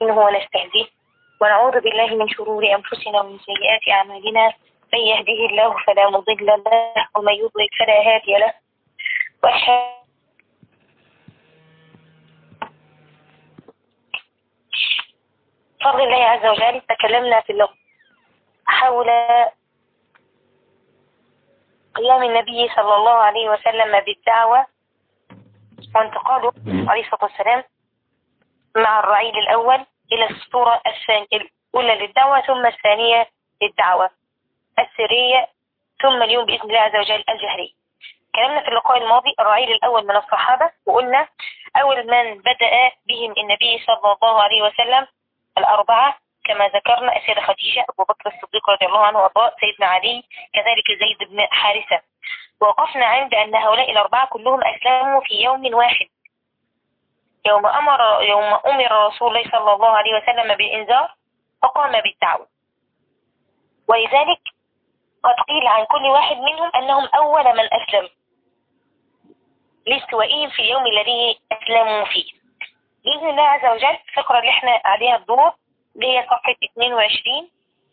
ونستهديه ونعوذ بالله من شرور أنفسنا ومن سيئات أعمالنا من يهده الله فلا مضل له ومن يضلل فلا هادي له وأشهد بفضل الله عز وجل تكلمنا في اللغة حول قيام النبي صلى الله عليه وسلم بالدعوة وانتقاله عليه الصلاة والسلام مع الرعيل الأول إلى الصورة الأولى للدعوة ثم الثانية للدعوة السرية ثم اليوم بإذن الله عز وجل الجهري كلامنا في اللقاء الماضي الرعيل الأول من الصحابة وقلنا أول من بدأ بهم النبي صلى الله عليه وسلم الأربعة كما ذكرنا السيدة خديجة أبو بكر الصديق رضي الله عنه وأرضاه سيدنا علي كذلك زيد بن حارثة ووقفنا عند أن هؤلاء الأربعة كلهم أسلموا في يوم واحد يوم أمر يوم أمر رسول الله صلى الله عليه وسلم بالإنذار فقام بالدعوة ولذلك قد قيل عن كل واحد منهم أنهم أول من أسلم لاستوائهم في اليوم الذي أسلموا فيه بإذن الله عز وجل الفقرة اللي احنا عليها الدور اللي هي صفحة 22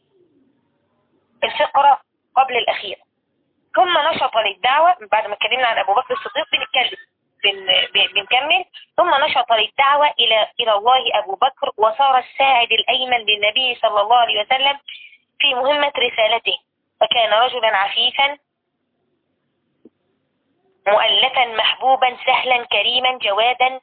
الفقرة قبل الأخيرة ثم نشط للدعوة بعد ما اتكلمنا عن أبو بكر الصديق بنتكلم بنكمل ثم نشط للدعوة إلى إلى الله أبو بكر وصار الساعد الأيمن للنبي صلى الله عليه وسلم في مهمة رسالته وكان رجلا عفيفا مؤلفا محبوبا سهلا كريما جوادا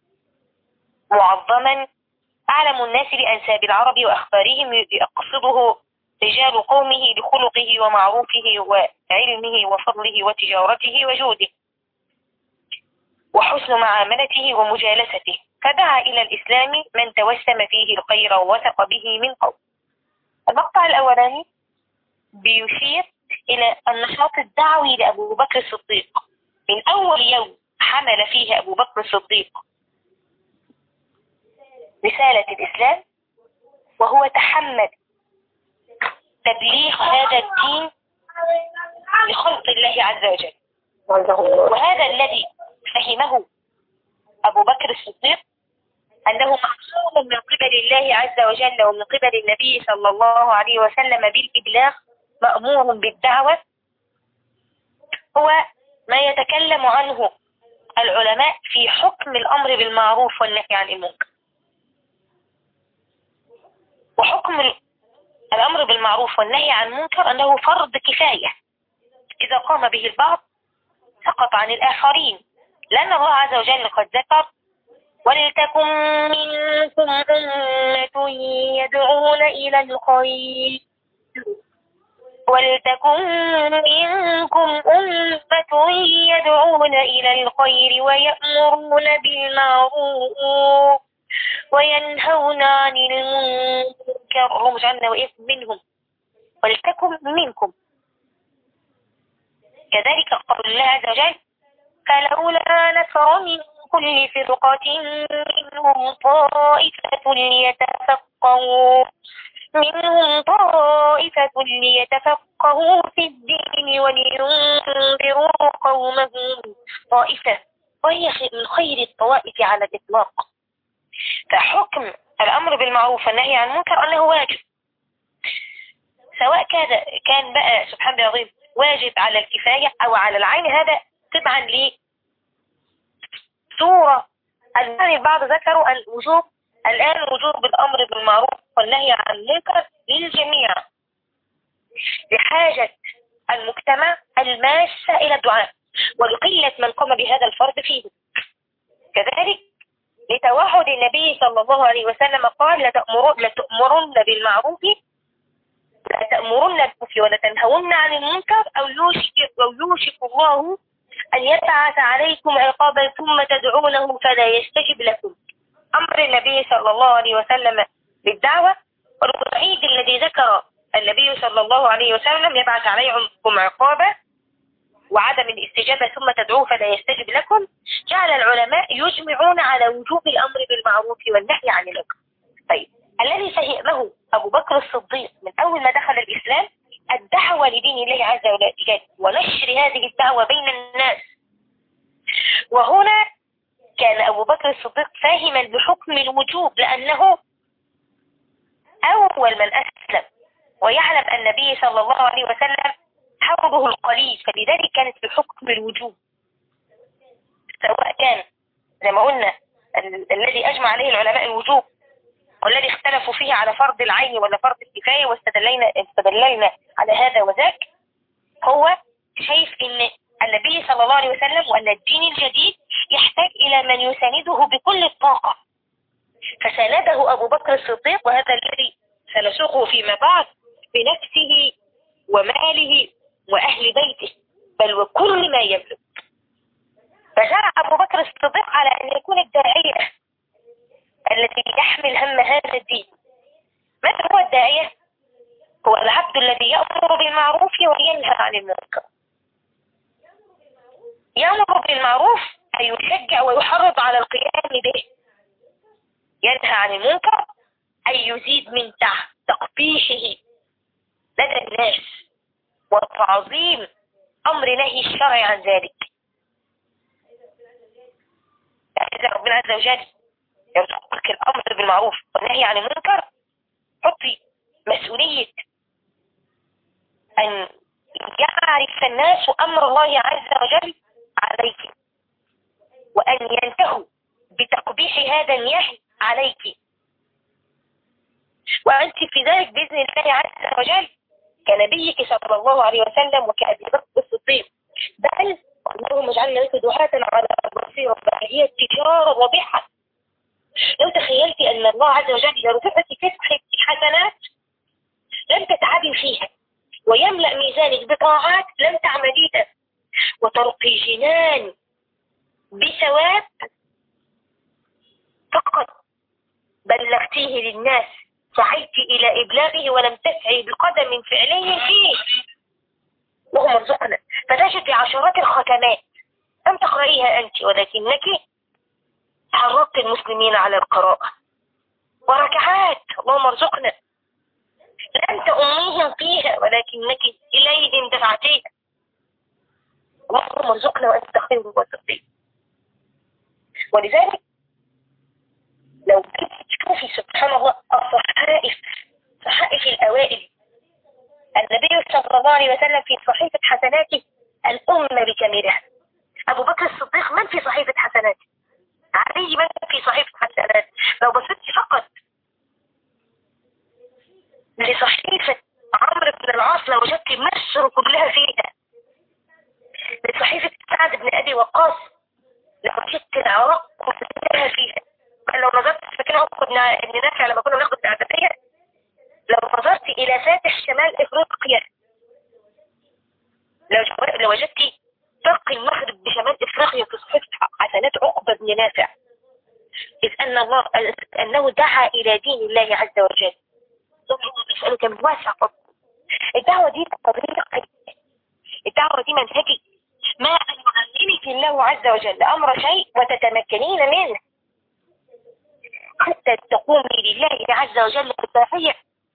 معظما أعلم الناس بأنساب العرب وأخبارهم يقصده رجال قومه لخلقه ومعروفه وعلمه وفضله وتجارته وجوده وحسن معاملته ومجالسته فدعا إلى الإسلام من توسم فيه الخير ووثق به من قوم المقطع الأولاني بيشير إلى النشاط الدعوي لأبو بكر الصديق من أول يوم حمل فيه أبو بكر الصديق رسالة الإسلام وهو تحمل تبليغ هذا الدين لخلق الله عز وجل وهذا الذي فهمه أبو بكر الصديق أنه معصوم من قبل الله عز وجل ومن قبل النبي صلى الله عليه وسلم بالإبلاغ مأمور بالدعوة هو ما يتكلم عنه العلماء في حكم الأمر بالمعروف والنهي عن المنكر وحكم الأمر بالمعروف والنهي عن المنكر أنه فرض كفاية إذا قام به البعض سقط عن الآخرين لأن الله عز وجل قد ذكر ولتكن منكم أمة يدعون إلى الخير ولتكن منكم أمة يدعون إلى الخير ويأمرون بالمعروف وينهون عن المنكر اللهم اجعلنا وإياكم منهم ولتكن منكم كذلك قول الله عز وجل فلولا نفر من كل فرقة منهم طائفة ليتفقهوا منهم طائفة ليتفقهوا في الدين ولينذروا قومهم طائفة وهي من خير الطوائف على الإطلاق فحكم الأمر بالمعروف والنهي عن المنكر أنه واجب سواء كان كان بقى سبحان الله العظيم واجب على الكفاية أو على العين هذا تبعا لصورة الآن البعض ذكروا الوجوب الآن وجوب الأمر بالمعروف والنهي عن المنكر للجميع لحاجة المجتمع الماسة إلى الدعاء ولقلة من قام بهذا الفرض فيه كذلك لتوحد النبي صلى الله عليه وسلم قال لتأمرن, لتأمرن بالمعروف لتأمرن بالمعروف ولتنهون عن المنكر أو يوشك, أو يوشك الله أن يبعث عليكم عقابا ثم تدعونه فلا يستجب لكم أمر النبي صلى الله عليه وسلم بالدعوة والوعيد الذي ذكر النبي صلى الله عليه وسلم يبعث عليكم عقابا وعدم الاستجابة ثم تدعوه فلا يستجب لكم جعل العلماء يجمعون على وجوب الأمر بالمعروف والنهي عن المنكر طيب الذي فهمه أبو بكر الصديق من أول ما دخل الإسلام الدعوة لدين الله عز وجل ونشر هذه الدعوة بين الناس وهنا كان أبو بكر الصديق فاهما بحكم الوجوب لأنه أول من أسلم ويعلم أن النبي صلى الله عليه وسلم حوضه القليل فلذلك كانت بحكم الوجوب سواء كان زي ما قلنا الذي أجمع عليه العلماء الوجوب والذي اختلفوا فيه على فرض العين ولا فرض الكفاية واستدلينا استدلينا على هذا وذاك هو شايف ان النبي صلى الله عليه وسلم وان الدين الجديد يحتاج الى من يسانده بكل الطاقة فسانده ابو بكر الصديق وهذا الذي سنسوقه فيما بعد بنفسه وماله واهل بيته بل وكل ما يملك فجاء ابو بكر الصديق على ان يكون الداعية الذي يحمل هم هذا الدين من هو الداعية هو العبد الذي يأمر بالمعروف وينهى عن المنكر يأمر بالمعروف أي يشجع ويحرض على القيام به ينهى عن المنكر أي يزيد من تقبيحه لدى الناس وتعظيم أمر نهي الشرع عن ذلك إذا ربنا عز وجل يرزقك الأمر بالمعروف والنهي عن المنكر حطي مسؤولية أن يعرف الناس أمر الله عز وجل عليك وأن ينتهوا بتقبيح هذا النهي عليك وأنت في ذلك بإذن الله عز وجل كنبيك صلى الله عليه وسلم وكأبي بكر الصديق بل اللهم اجعلنا لك دعاة على البصيرة هي التجارة الرابحة لو تخيلت أن الله عز وجل يرزقك تسع حسنات لم تتعبي فيها ويملأ ميزانك بطاعات لم تعمليها وترقي جنان بثواب فقط بلغتيه للناس سعيت إلى إبلاغه ولم تسعي بقدم فعلي فيه اللهم ارزقنا فتجد عشرات الختمات لم تقرأيها أنت ولكنك حرضت المسلمين على القراءة وركعات اللهم ارزقنا لم تأميهم فيها ولكنك إليهم دفعتيها اللهم ارزقنا وأنت خير الرازقين ولذلك لو كنت تشوفي سبحان الله الصحائف صحائف الأوائل النبي صلى الله عليه وسلم في صحيفة حسناته الأمة بكاملها أبو بكر الصديق من في صحيفة حسناته علي من في صحيفة حسنات لو بصيت فقط لصحيفة عمرو بن العاص لوجدت مصر كلها فيها لصحيفة سعد بن أبي وقاص لوجدت العراق كلها فيها لو نظرت فاكرها كنا ابن نافع لما كنا ناخد الأعدادية لو نظرت إلى فاتح شمال إفريقيا لو لو وجدت فرق المغرب بشمال إفريقيا في صحيفة حسنات عقبة بن نافع إذ أن الله أنه دعا إلى دين الله عز وجل يسألك من واسع الدعوة دي طريقة الدعوة دي منهجي ما أن يعلمك الله عز وجل أمر شيء وتتمكنين منه حتى تقومي لله عز وجل بالداعية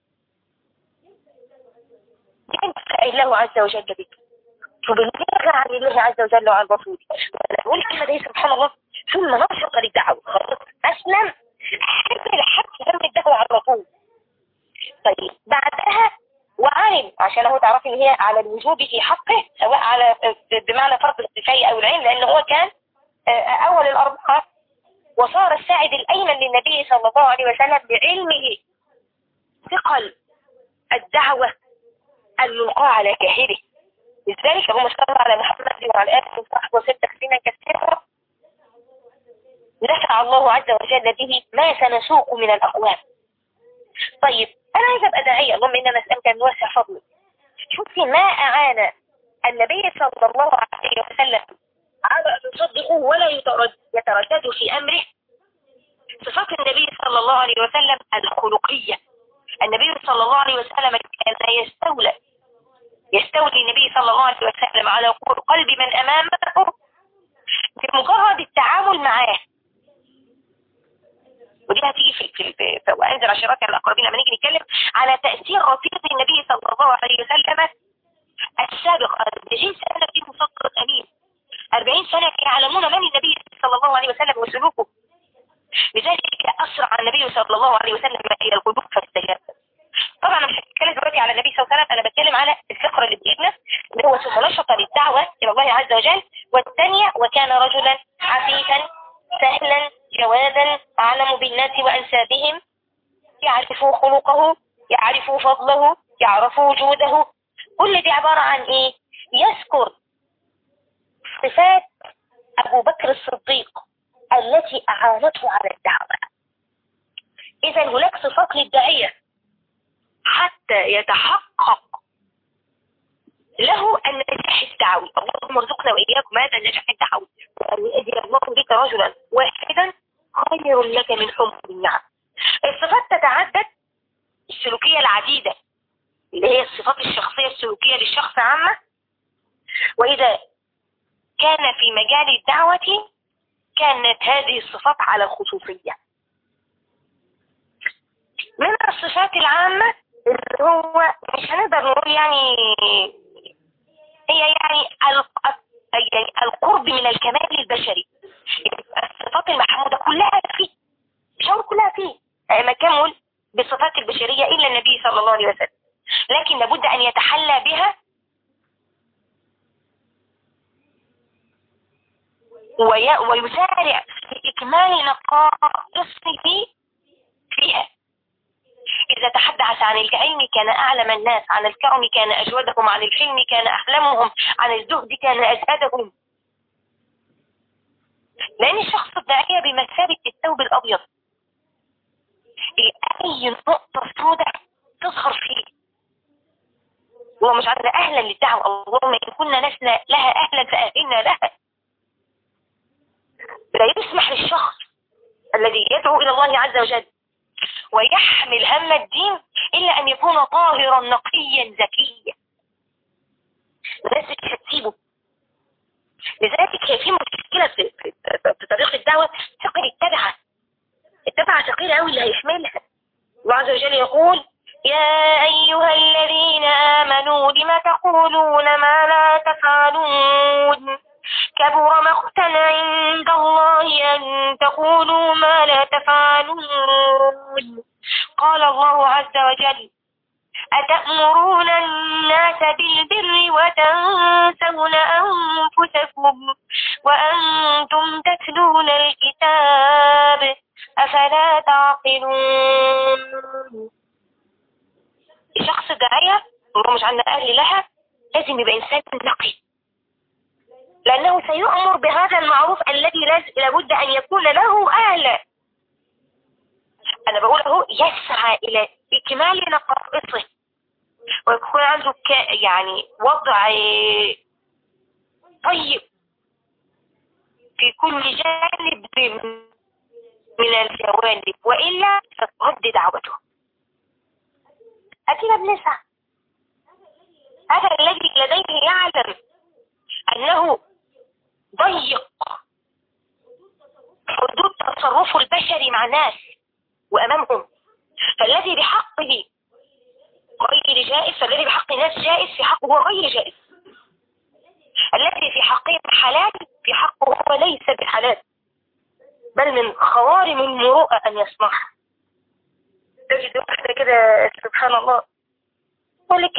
ينفع الله عز وجل بك فبنبلغ عن الله عز وجل وعن رسوله والكلمة دي سبحان الله ثم نشق للدعوة خلاص أسلم حمل حتى هم الدعوة على الرسول طيب بعدها وعلم عشان هو تعرفي ان هي على الوجوب في حقه سواء على بمعنى فرض الكفاية او العلم لان هو كان اول الاربعة وصار الساعد الايمن للنبي صلى الله عليه وسلم بعلمه ثقل الدعوة الملقاة على كاهله لذلك اللهم صل على محمد وعلى اله وصحبه وسلم تسليما كثيرا نفع الله عز وجل به ما سنسوق من الاقوام طيب انا عايزه ابقى داعيه اللهم انا نسالك ان واسع فضلك شوفي ما اعان النبي صلى الله عليه وسلم على ان يصدقه ولا يتردد في امره صفات النبي صلى الله عليه وسلم الخلقيه النبي صلى الله عليه وسلم كان يستولى يستولي النبي صلى الله عليه وسلم على قلب من أمامه بمجرد التعامل معاه ودي هتيجي في في في وانزل عشرات على الاقربين لما نيجي نتكلم على تاثير رفيق النبي صلى الله عليه وسلم السابق 40 سنه في مصدق امين 40 سنه يعلمون من النبي صلى الله عليه وسلم وسلوكه لذلك اسرع النبي صلى الله عليه وسلم الى القلوب فاستجاب طبعا انا مش هتكلم دلوقتي على النبي صلى الله عليه وسلم انا بتكلم على الفقر اللي بايدنا اللي هو ثم نشط للدعوه الى الله عز وجل والثانيه وكان رجلا عفيفا سهلا جوادا اعلم بالناس وانسابهم يعرفوا خلقه يعرفوا فضله يعرفوا وجوده كل دي عبارة عن ايه يذكر صفات ابو بكر الصديق التي اعانته على الدعوة اذا هناك صفات للداعية حتى يتحقق له النجاح الدعوي اللهم ارزقنا واياكم هذا النجاح الدعوي وان يهدي الله بك رجلا واحدا خير لك من حمر النعم الصفات تتعدد السلوكية العديدة اللي هي الصفات الشخصية السلوكية للشخص عامة وإذا كان في مجال الدعوة كانت هذه الصفات على الخصوصية من الصفات العامة اللي هو مش هنقدر نقول يعني هي يعني يعني القرب من الكمال البشري الصفات المحمودة كلها فيه مش هقول كلها فيه ما كمل بالصفات البشرية إلا النبي صلى الله عليه وسلم لكن لابد أن يتحلى بها ويسارع في إكمال نقائصه فيها إذا تحدث عن العلم كان أعلم الناس عن الكرم كان أجودهم عن الحلم كان أحلمهم عن الزهد كان أزهدهم لأن الشخص الداعية بمثابة الثوب الأبيض أي نقطة سوداء تظهر فيه هو مش عندنا أهلا للدعوة اللهم إن كنا لسنا لها أهلا فأهلنا لها لا يسمح للشخص الذي يدعو إلى الله عز وجل ويحمل هم الدين إلا أن يكون طاهرا نقيا ذكيا الناس مش هتسيبه لذلك هي في مشكلة في, في, في طريق الدعوة ثقل التبعة التبعة ثقيلة قوي اللي هيحملها الله عز وجل يقول يا أيها الذين آمنوا لم تقولون ما لا تفعلون كبر مقتا عند الله أن تقولوا ما لا تفعلون قال الله عز وجل أتأمرون الناس بالبر وتنسون أنفسكم وأنتم تتلون الكتاب أفلا تعقلون الشخص الداعية هو مش عندنا أهل لها لازم يبقى إنسان نقي لأنه سيؤمر بهذا المعروف الذي لابد أن يكون له أهل أنا بقول أهو يسعى إلى إكمال نقائصه ويكون عنده يعني وضع طيب في كل جانب من الجوانب وإلا سترد دعوته أكيد بنسعى هذا الذي لديه يعلم أنه ضيق حدود تصرفه البشري مع ناس وأمامهم فالذي بحقه غير جائز فالذي بحق الناس جائز في حقه هو غير جائز الذي في حقه حلال في حقه هو ليس بحلال بل من خوارم المروءة أن يصنعها تجد واحدة كده سبحان الله يقول لك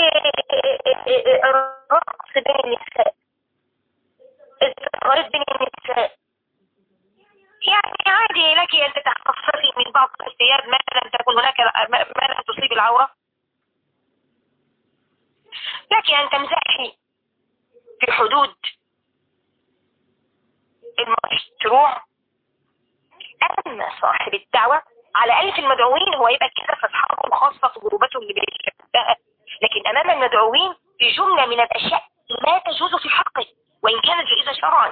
الرقص بين النساء التقارب بين النساء يعني عادي لك أن تتخصصي من بعض الثياب ما لم تكن هناك ما لم تصيب العورة لك أن تمزحي في حدود المشروع أما صاحب الدعوة على ألف المدعوين هو يبقى كده في أصحابه الخاصة في جروباته اللي بيشبهها لكن أمام المدعوين في جملة من الأشياء لا تجوز في حقه وإن كانت جائزة شرعا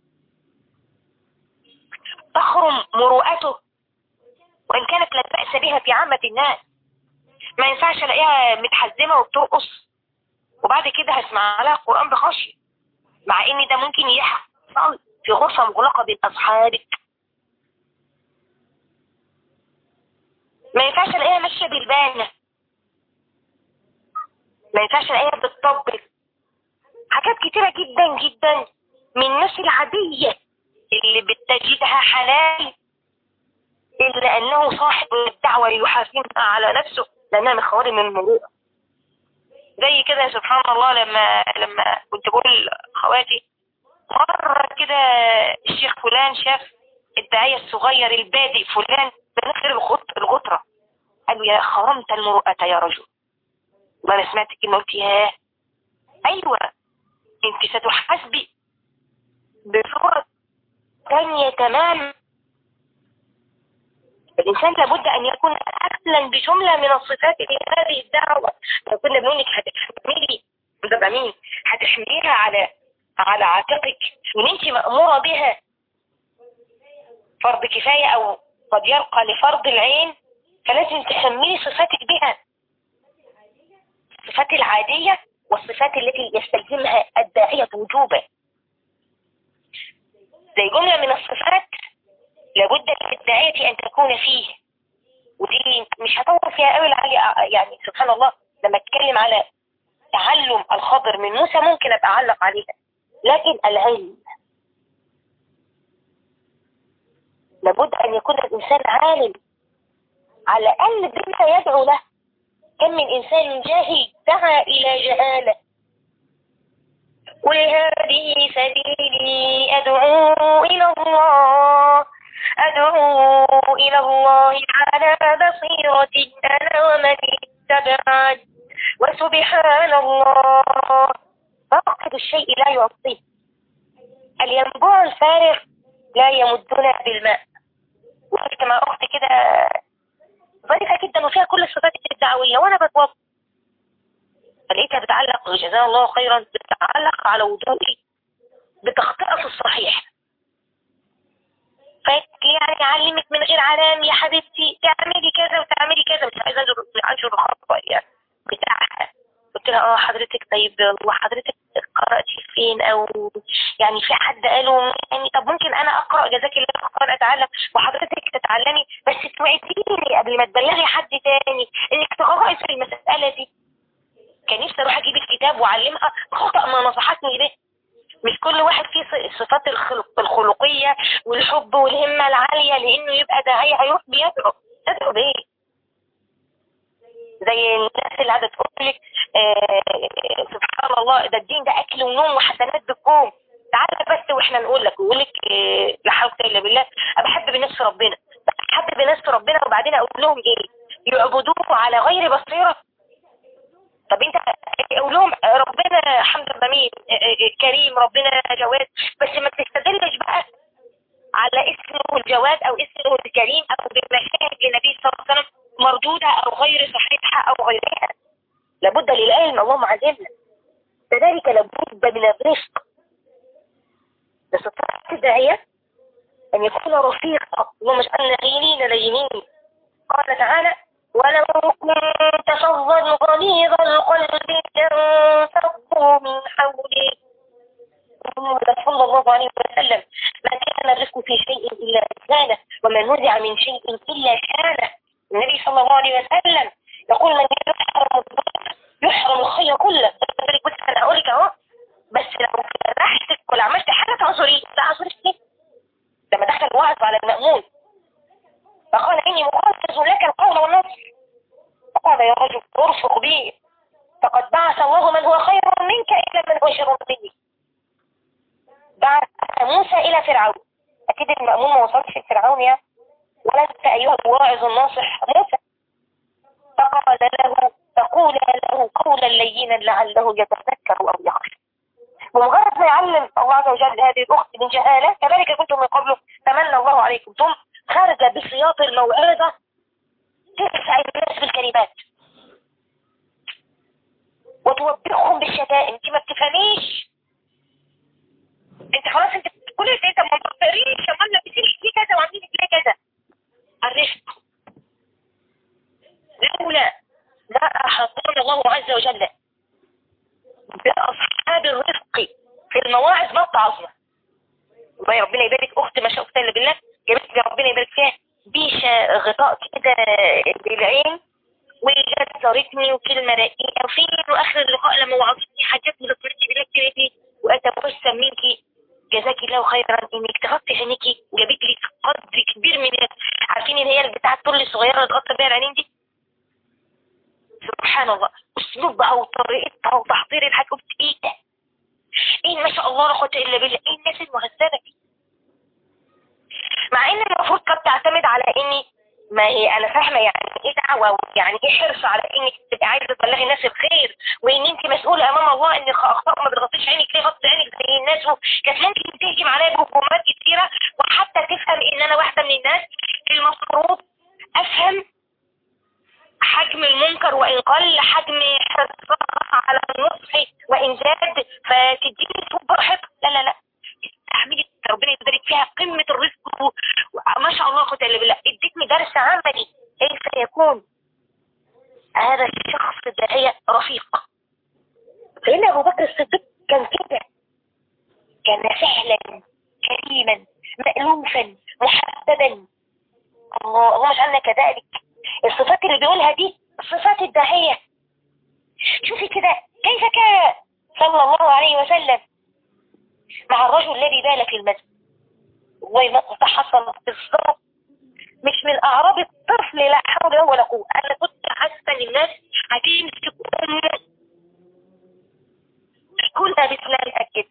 تخرم مروءته وإن كانت لا بأس بها في عامة الناس ما ينفعش الاقيها متحزمة وبترقص وبعد كده هسمع لها القرآن بخشية مع ان ده ممكن يحصل في غرفة مغلقة بين اصحابك ما ينفعش الاقيها ماشية بالبانة ما ينفعش الاقيها بتطبل حاجات كتيرة جدا جدا من الناس العادية اللي بتجدها حلال إلا أنه صاحب الدعوة ليحاسبها على نفسه لأنها من خوارم المروءة زي كده سبحان الله لما لما كنت بقول خواتي مرة كده الشيخ فلان شاف الداعية الصغير البادئ فلان بنخر الغطرة قال يا خرمت المروءة يا رجل وانا سمعت كلمة قلت ياه ايوه انت ستحاسبي بصورة ثانية تماما الإنسان لابد أن يكون أهلا بجملة من الصفات في هذه الدعوة لو كنا بنقول لك هتحملي ده مين هتحمليها على على عاتقك وان انت مأمورة بها فرض كفاية أو قد يرقى لفرض العين فلازم تحملي صفاتك بها الصفات العادية والصفات التي يستلزمها الداعية وجوبا زي جملة من الصفات لابد للداعية أن تكون فيه ودي مش هطور فيها قوي يعني سبحان الله لما اتكلم على تعلم الخبر من موسى ممكن اتعلق عليها لكن العلم لابد أن يكون الإنسان عالم على الأقل بما يدعو له كم من إنسان جاهل دعا إلى جهالة قل هذه سبيلي أدعو إلى الله أدعو إلى الله على بصيرة أنا ومن اتبعني وسبحان الله فاقد الشيء لا يعطيه الينبوع الفارغ لا يمدنا بالماء وقفت مع أختي كده ظريفة جدا وفيها كل الصفات الدعوية وأنا بتوضى فلقيتها بتعلق جزاها الله خيرا بتعلق على وضوئي بتخطئة الصحيح يعني اعلمك من غير علام يا حبيبتي تعملي كذا وتعملي كذا مش عايزه انشر الخطوه يعني بتاعها قلت لها اه حضرتك طيب وحضرتك قرأتي فين او يعني في حد قاله يعني طب ممكن انا اقرأ جزاك الله خير اتعلم وحضرتك تتعلمي بس توعديني قبل ما تبلغي حد تاني انك تقرأي في المسألة دي كان نفسي اروح اجيب الكتاب واعلمها خطأ ما نصحتني به مش كل واحد فيه الصفات الخلقية والحب والهمة العالية لانه يبقى داعية هيروح بيدعو تدعو بايه زي الناس اللي قاعده تقول لك آه سبحان الله ده الدين ده اكل ونوم وحسنات بالكوم تعالى بس واحنا نقول لك ويقول لك آه لا حول الا بالله انا بحب الناس في ربنا بحب الناس في ربنا وبعدين اقول لهم ايه يعبدوه على غير بصيره طب انت قول لهم ربنا حمد جميل كريم ربنا جواد بس ما تستدلش بقى على اسمه الجواد او اسمه الكريم او بمشاهد النبي صلى الله عليه وسلم مردودة او غير صحيحة او غيرها لابد للعلم اللهم عزمنا كذلك لابد من الرفق لصفات الداعية ان يكون رفيقا اللهم اجعلنا لينين لينين قال تعالى ولو كنت فظا غليظ القلب لانفضوا من حولك صلى الله عليه وسلم ما كان الرزق في شيء إلا كان وما نزع من شيء إلا كان النبي صلى الله عليه وسلم يقول من يحرم يحرم الخير كله بس أنا أقول لك أهو بس لو فرحتك ولا عملت حاجة تعذري تعذري ليه؟ لما دخل وعظ على المأمون فقال إني مخصص لك القول والنصر فقال يا رجل ارفق بي فقد بعث الله من هو خير منك إلى من هو شر مني بعث موسى إلى فرعون أكيد المأمون ما وصلش فرعون يا ولست أيها الواعظ الناصح موسى فقال له تقول له قولا لينا لعله يتذكر أو يخشى ومجرد ما يعلم الله عز وجل هذه الأخت من جهالة كذلك كنتم من قبله تمنى الله عليكم ثم خارجة بسياط الموعظة تسعى الناس بالكلمات وتوبخهم بالشتائم انت ما بتفهميش انت خلاص انت كل انت ما بتقريش امال بتصير ليه كذا وعاملين ليه كذا الرفق لولا ما احطنا الله عز وجل باصحاب الرفق في المواعظ ما عظمه والله ربنا يبارك اخت ما شاء الله بالله جابت لي ربنا يبارك فيها بيشة غطاء كده بالعين وجت زارتني وكلمة رقيقة وفي اخر اللقاء لما وعظتني حاجات مذكرتي بالله كتير واتبسم منكي جزاك الله خيرا انك تغطي عينيكي وجابت لك قدر كبير من عارفين اللي هي بتاعه الطول الصغيره اللي تغطي بيها العينين دي سبحان الله اسلوبها وطريقتها وتحضير الحاجه ايه ده ايه ما شاء الله لا قوه الا بالله ايه الناس المهذبه دي مع ان المفروض كانت تعتمد على اني ما هي انا فاهمه يعني ايه دعوه يعني ايه حرص على انك تبقى عايزه تبلغي الناس الخير وان انت مسؤوله امام الله ان اخطاء ما بتغطيش عينك ليه غطي عينك زي الناس كانت ممكن تهجم عليا بهجومات كتيره وحتى تفهم ان انا واحده من الناس المفروض افهم حجم المنكر وان قل حجم حرصها على النصح وان زاد فتديني صوب براحتها لا لا لا استحملي ربنا يبارك فيها قمه الرزق ما شاء الله قوه الا بالله ادتني درس عملي كيف يكون هذا الشخص داعية رفيق فإن أبو بكر الصديق كان كده كان سهلا كريما مألوفا محببا الله الله اجعلنا كذلك الصفات اللي بيقولها دي صفات الداعية شوفي كده كيف كان صلى الله عليه وسلم مع الرجل الذي بال في المسجد وما حصل بالضبط مش من اعراض الطفل لا حول ولا قوه انا كنت حاسه ان الناس هتمسك امه كلها بسلام كده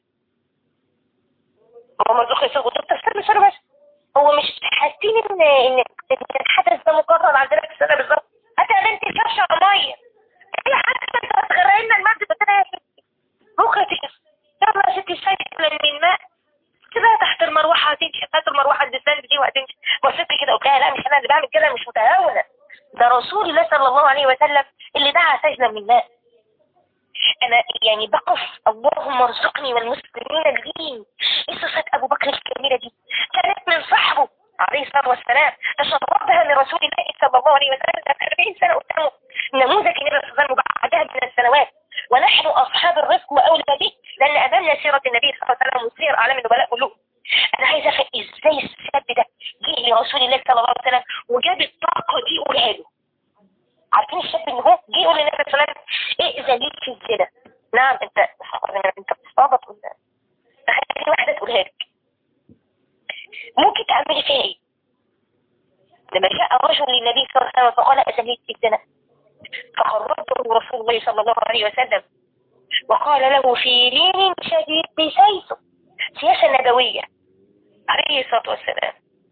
هو مرزوق يسوق طب استنى استنى بس هو مش حاسين ان ان الحدث ده مكرر عندنا في السنه بالظبط حتى يا بنتي فرشه ميه هي حتى انت هتغرقي لنا الماده بتاعتها يا ستي بكره تيجي يلا يا ستي شايفه من الماء تبقى تحت المروحة هتمشي تحت المروحة الدسان دي وهتمشي بصيت كده قلت لها لا مش انا اللي بعمل كده مش متهاونة ده رسول الله صلى الله عليه وسلم اللي دعا سجنا من الماء انا يعني بقف اللهم ارزقني والمسلمين الدين قصة ابو بكر الكاملة دي كانت من صاحبه عليه الصلاة والسلام تشربها من رسول الله صلى الله عليه وسلم 40 سنة قدامه نموذج النبي صلى الله عليه وسلم بعدها من السنوات ونحن أصحاب الرزق وأولى به لأن أمامنا سيرة النبي صلى الله عليه وسلم وسير أعلام النبلاء كلهم أنا عايزة أفهم إزاي الشاب ده جه لرسول الله صلى الله عليه وسلم وجاب الطاقة دي قولها له عارفين الشاب اللي هو جه يقول للنبي صلى الله عليه وسلم إيه ليك في الزنا نعم أنت أنت بتستعبط ولا تخيل واحدة تقولها لك ممكن تعملي فيها إيه لما جاء رجل للنبي صلى الله عليه وسلم فقال أزليت في الزنا فخرجه رسول الله صلى الله عليه وسلم وقال له في لين شديد بسيفه سياسة نبوية عليه الصلاة والسلام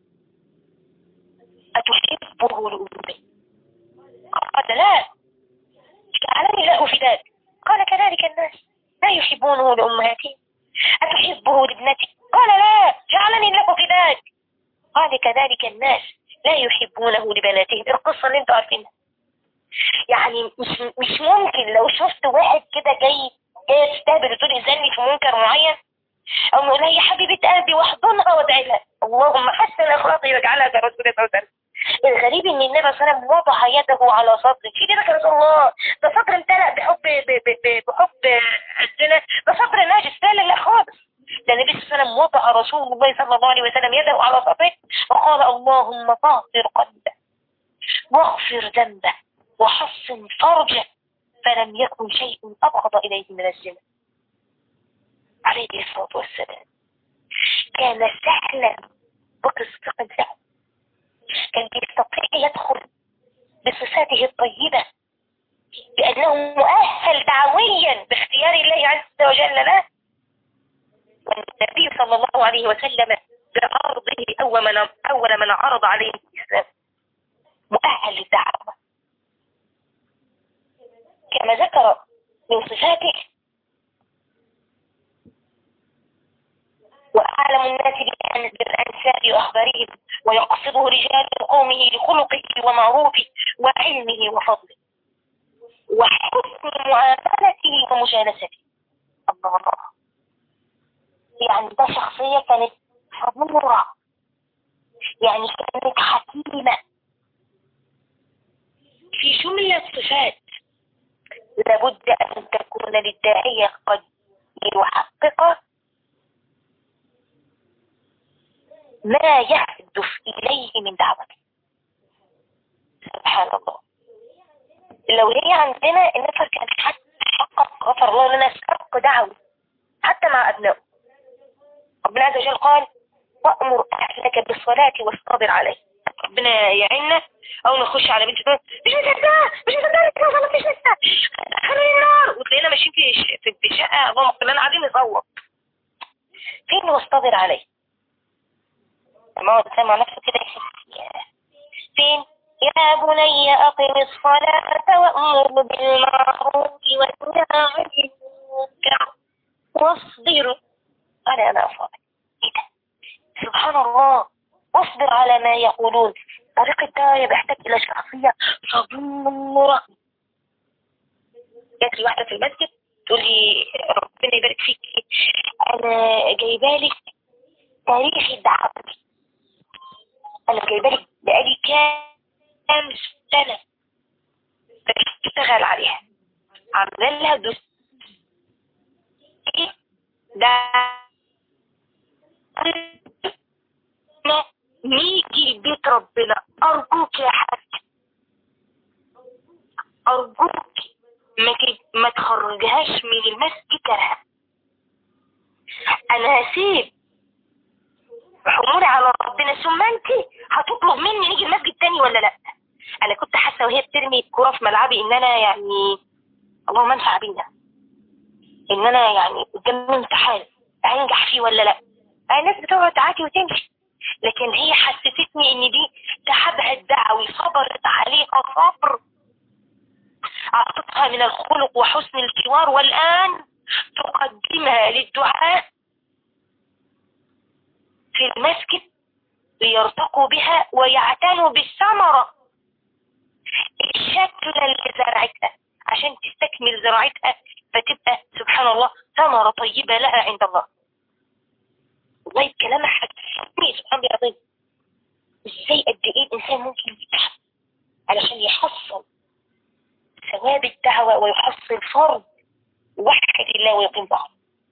أتحبه لأمي قال لا جعلني له في ذلك قال كذلك الناس لا يحبونه لأمهاتهم أتحبه لابنتي قال لا جعلني له في ذلك قال كذلك الناس لا يحبونه لبناتهم القصة اللي انتوا عارفينها يعني مش مش ممكن لو شفت واحد كده جاي جاي تستهبل وتقول يزني في منكر معين او نقول لها يا حبيبه قلبي واحضنها وادعي لها اللهم حسن اخلاقي واجعلها كرسول الله صلى الله عليه وسلم الغريب ان النبي صلى الله عليه وسلم وضع يده على صدري في كده يا رسول الله ده صدر امتلأ بحب بحب الزنا ده صدر ناجس لا لا لا خالص ده النبي صلى الله عليه وسلم وضع رسول الله صلى الله عليه وسلم يده على صدره وقال اللهم طهر قلبه واغفر ذنبه وحصن فرجه فلم يكن شيء أبغض إليه من الزنا عليه الصلاة والسلام كان سهلا بكر الصديق سهل كان يستطيع يدخل بصفاته الطيبة لأنه مؤهل دعويا باختيار الله عز وجل له والنبي صلى الله عليه وسلم بعرضه أول من, أول من عرض عليه الإسلام مؤهل للدعوة كما ذكر من صفاته وأعلم الناس بالأنساب وأخبارهم ويقصده رجال قومه لخلقه ومعروفه وعلمه وفضله وحسن معاملته ومجالسته الله يعني ده شخصية كانت صبورة يعني كانت حكيمة في شملة صفات لابد أن تكون للداعية قد يحقق ما يهدف إليه من دعوته سبحان الله لو هي عندنا النفر كان حتى حقق غفر الله لنا سبق دعوي حتى مع أبنائه ربنا عز وجل قال وأمر أهلك بالصلاة واصطبر عليه ربنا يعيننا أو نخش على بنت تقول مش مصدقة مش مصدقة انت ما صلتش لسه خلوني النار وتلاقينا ماشيين في في شقة اللهم صل لنا قاعدين نصوت فين واصطبر عليه لما هو الإنسان مع نفسه كده يحس فين يا بني أقم الصلاة وأمر بالمعروف وانهى عن المنكر واصبر على ما أصابك إيه ده؟ سبحان الله واصبر على ما يقولون طريق الدعوة بيحتاج إلى شخصية صبورة جات لي واحدة في المسجد تقول لي ربنا يبارك فيك أنا جايبالك تاريخ الدعوة أنا جايبالك بقالي كام سنة بشتغل عليها عامله لها دوس ده نيجي بيت ربنا أرجوك يا حاج أرجوك ما ما تخرجهاش من المسجد كرها أنا هسيب حمولي على ربنا ثم أنت هتطلب مني نيجي المسجد تاني ولا لأ أنا كنت حاسة وهي بترمي الكورة في ملعبي إن أنا يعني اللهم انفع بينا إن أنا يعني قدامي امتحان هنجح فيه ولا لأ الناس بتقعد تعاتي وتمشي لكن هي حسستني ان دي تعبها الدعوي صبرت عليها صبر اعطتها من الخلق وحسن الجوار والان تقدمها للدعاء في المسجد ليرتقوا بها ويعتنوا بالثمرة الشكل اللي زرعتها عشان تستكمل زراعتها فتبقى سبحان الله ثمرة طيبة لها عند الله والله الكلام حكيمي سبحان الله العظيم ازاي قد ايه الانسان ممكن يتعب علشان يحصل ثواب الدعوة ويحصل فرض وحد الله ويقيم بعض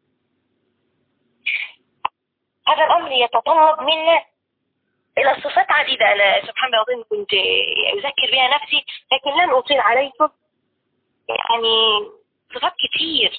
هذا الامر يتطلب منا الى صفات عديدة انا سبحان الله العظيم كنت اذكر بها نفسي لكن لن اطيل عليكم يعني صفات كتير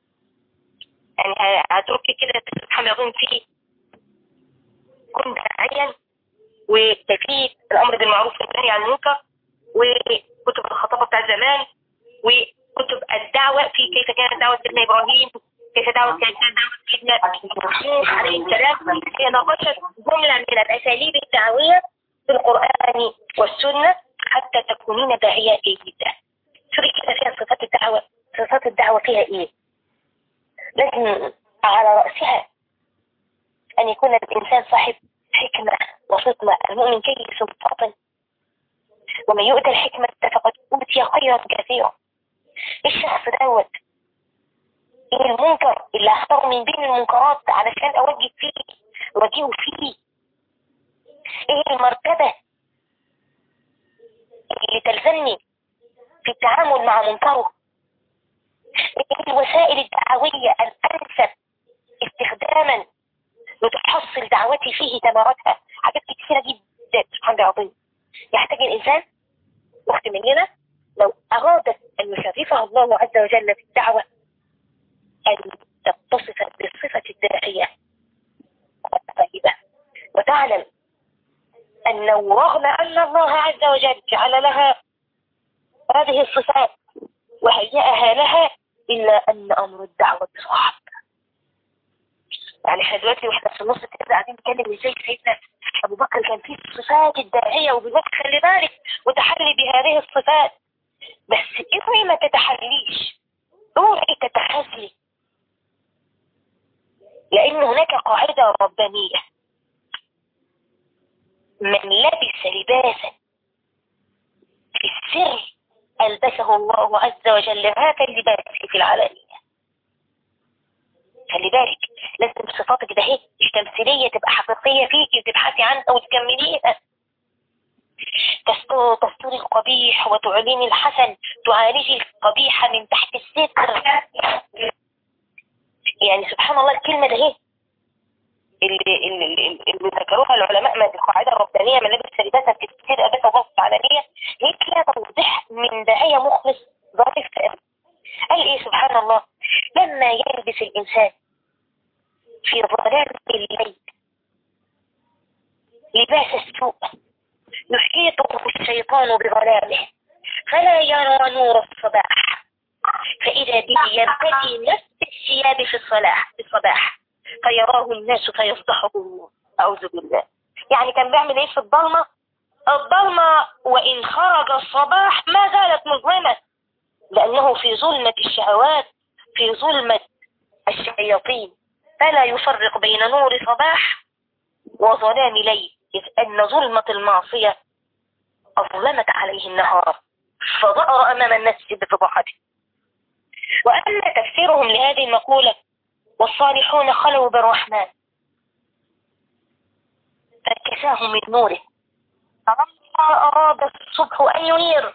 يعني هترك كده سبحان الله العظيم في كن داعيا وتفيد الامر بالمعروف والنهي عن المنكر وكتب الخطابه بتاع زمان وكتب الدعوه في كيف كانت دعوه سيدنا ابراهيم كيف دعوه كانت دعوه سيدنا نوح عليه السلام هي ناقشت جمله من الاساليب الدعويه في القران والسنه حتى تكونين داعيه جيدا شوفي كده فيها صفات الدعوه صفات الدعوه فيها ايه لازم على راسها أن يكون الإنسان صاحب حكمة وفطنة المؤمن كيس فاطن ومن يؤتى الحكمة فقد أوتي خيرا كثيرا الشخص دوت ايه المنكر اللي اختار من بين المنكرات علشان اوجه فيه وجيه فيه ايه المرتبة اللي تلزمني في التعامل مع منكره ايه الوسائل الدعوية الانسب استخداما وتحصل دعوتي فيه ثمرتها حاجات كثيرة جدا سبحان الله العظيم يحتاج الإنسان أخت مننا لو أرادت أن يشرفها الله عز وجل في الدعوة أن تتصف بالصفة الداعية الطيبة وتعلم أنه رغم أن الله عز وجل جعل لها هذه الصفات وهيئها لها إلا أن أمر الدعوة صعب يعني احنا دلوقتي واحنا في النص كده قاعدين نتكلم ازاي سيدنا ابو بكر كان فيه الصفات الداعيه وبالذات خلي بالك وتحلي بهذه الصفات بس اوعي ما تتحليش اوعي تتخاذلي لان هناك قاعده ربانيه من لبس لباسا في السر ألبسه الله عز وجل هذا اللباس في العلانية خلي بالك لازم صفاتك ده هي مش تمثيلية تبقى حقيقية فيكي وتبحثي عنها وتكمليها تستوري القبيح وتعلني الحسن تعالجي القبيح من تحت الستر يعني سبحان الله الكلمة ده هي اللي, اللي, اللي ذكروها العلماء من القاعدة الربانية من لبس لباسا في السر أبسا ضغط علانية هي كده توضيح من داعية مخلص ظريف قال ايه سبحان الله لما يلبس الإنسان في ظلام الليل لباس السوء يحيطه الشيطان بظلامه فلا يرى نور الصباح فإذا به يرتدي نفس الثياب في الصلاح في الصباح فيراه الناس فيفضحه أعوذ بالله يعني كان بيعمل ايه في الضلمة الضلمة وإن خرج الصباح ما زالت مظلمة لأنه في ظلمة الشهوات في ظلمة الشياطين فلا يفرق بين نور صباح وظلام ليل إذ أن ظلمة المعصية أظلمت عليه النهار فظهر أمام الناس بفضحته وأما تفسيرهم لهذه المقولة والصالحون خلوا بالرحمن فكساهم من نوره فلما أراد الصبح أن ينير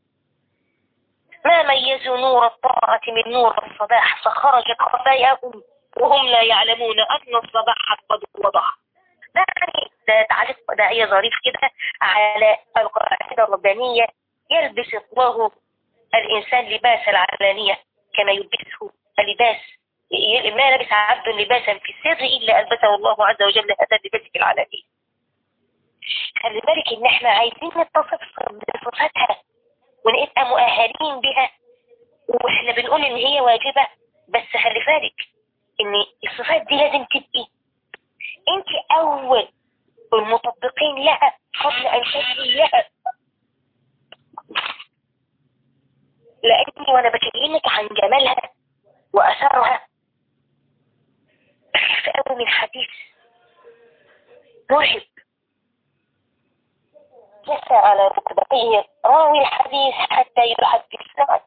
ما ميزوا نور الطاعة من نور الصباح فخرجت خفاياهم وهم لا يعلمون أن الصباح قد وضح يعني ده تعليق داعية ظريف كده على القاعدة الربانية يلبس الله الإنسان لباس العلانية كما يلبسه اللباس ما لبس عبد لباسا في السر إلا ألبسه الله عز وجل هذا اللباس في العلانية خلي بالك إن إحنا عايزين نتصف بصفاتها ونبقى مؤهلين بها وإحنا بنقول إن هي واجبة بس خلي بالك إن الصفات دي لازم تبقي أنت أول المطبقين لها قبل أن تجري لها لأني وأنا بكلمك عن جمالها وأثرها في أول من حديث مرعب جثى على ركبتيه راوي الحديث حتى يحدث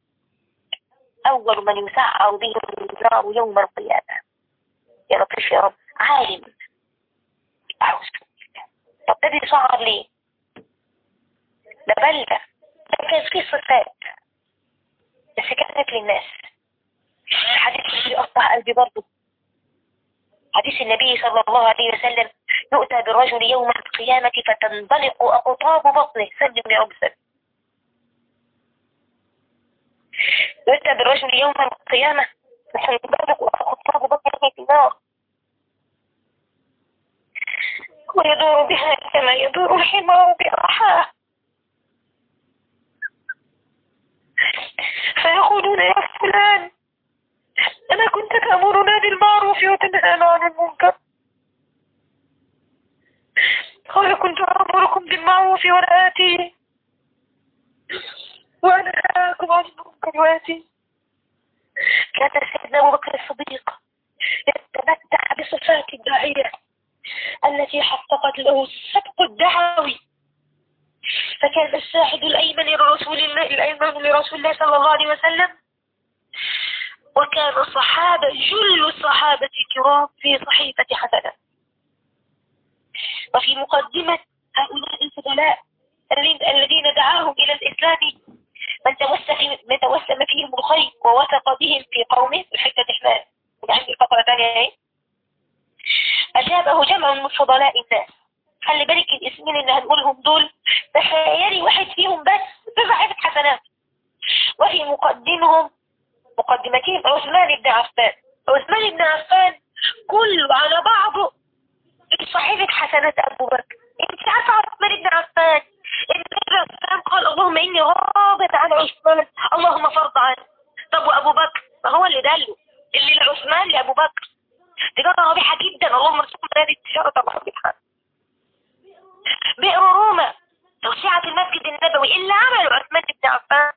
أول من يسعر به النار يوم القيامة يا لطيف يا رب عالم أعوذ طب ده بيسعر ليه؟ ده بلده ده كان فيه صفات بس كانت للناس الحديث اللي يقطع قلبي برضه حديث النبي صلى الله عليه وسلم يؤتى بالرجل يوم القيامة فتنطلق أقطاب بطنه سلم يا رب سلم يؤتى بالرجل يوم القيامة فتنطلق أقطاب بطنه في النار ويدور بها كما يدور الحمار بأرحاه فيقولون يا فلان أنا كنت تأمرنا بالمعروف وتنهانا عن المنكر قال كنت أمركم بالمعروف ولا آتيه وأنهاكم عن المنكر وآتيه كان سيدنا أبو بكر الصديق يتمتع بصفات الداعية التي حققت له السبق الدعوي فكان الساحد الأيمن لرسول الله الأيمن لرسول الله صلى الله عليه وسلم وكان الصحابة جل الصحابة الكرام في صحيفة حسنة وفي مقدمة هؤلاء الفضلاء الذين دعاهم إلى الإسلام من توسم, من توسم فيهم الخير ووثق بهم في قومه الحتة إحنا عندي فقرة ثانية اهي أجابه جمع من فضلاء الناس خلي بالك الاسمين اللي هنقولهم دول تخيلي واحد فيهم بس بضعفة حسنات وفي مقدمهم مقدمتهم عثمان بن عفان عثمان بن عفان كله على بعضه صحيفة حسنات أبو بكر انت عارفة عثمان بن عفان النبي عثمان قال اللهم إني غاضب عن عثمان اللهم فرض عنه طب وأبو بكر ما هو اللي دله اللي لعثمان لأبو بكر تجارة ربيحة جدا اللهم ارزقنا هذه التجارة الربيحة بئر روما توسعة المسجد النبوي اللي عمله عثمان بن عفان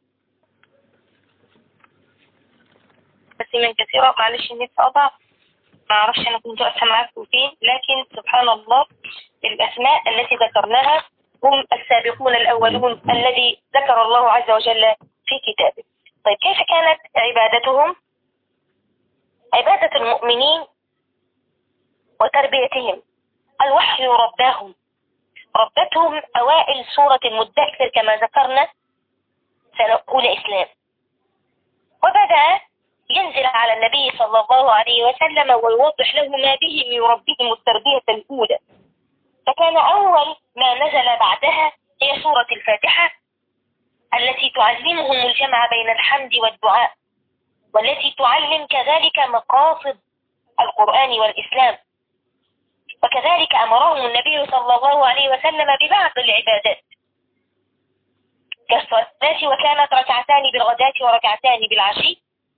بس من كثيرة معلش النت قطع ما اعرفش انا كنت واقفه معاكم فين لكن سبحان الله الاسماء التي ذكرناها هم السابقون الاولون الذي ذكر الله عز وجل في كتابه طيب كيف كانت عبادتهم عبادة المؤمنين وتربيتهم الوحي رباهم ربتهم أوائل سورة المدثر كما ذكرنا سنة أولى إسلام وبدأ ينزل على النبي صلى الله عليه وسلم ويوضح له ما به يربيهم التربية الأولى فكان أول ما نزل بعدها هي سورة الفاتحة التي تعلمهم الجمع بين الحمد والدعاء والتي تعلم كذلك مقاصد القرآن والإسلام وكذلك أمرهم النبي صلى الله عليه وسلم ببعض العبادات كالصلاة وكانت ركعتان بالغداة وركعتان بالعشي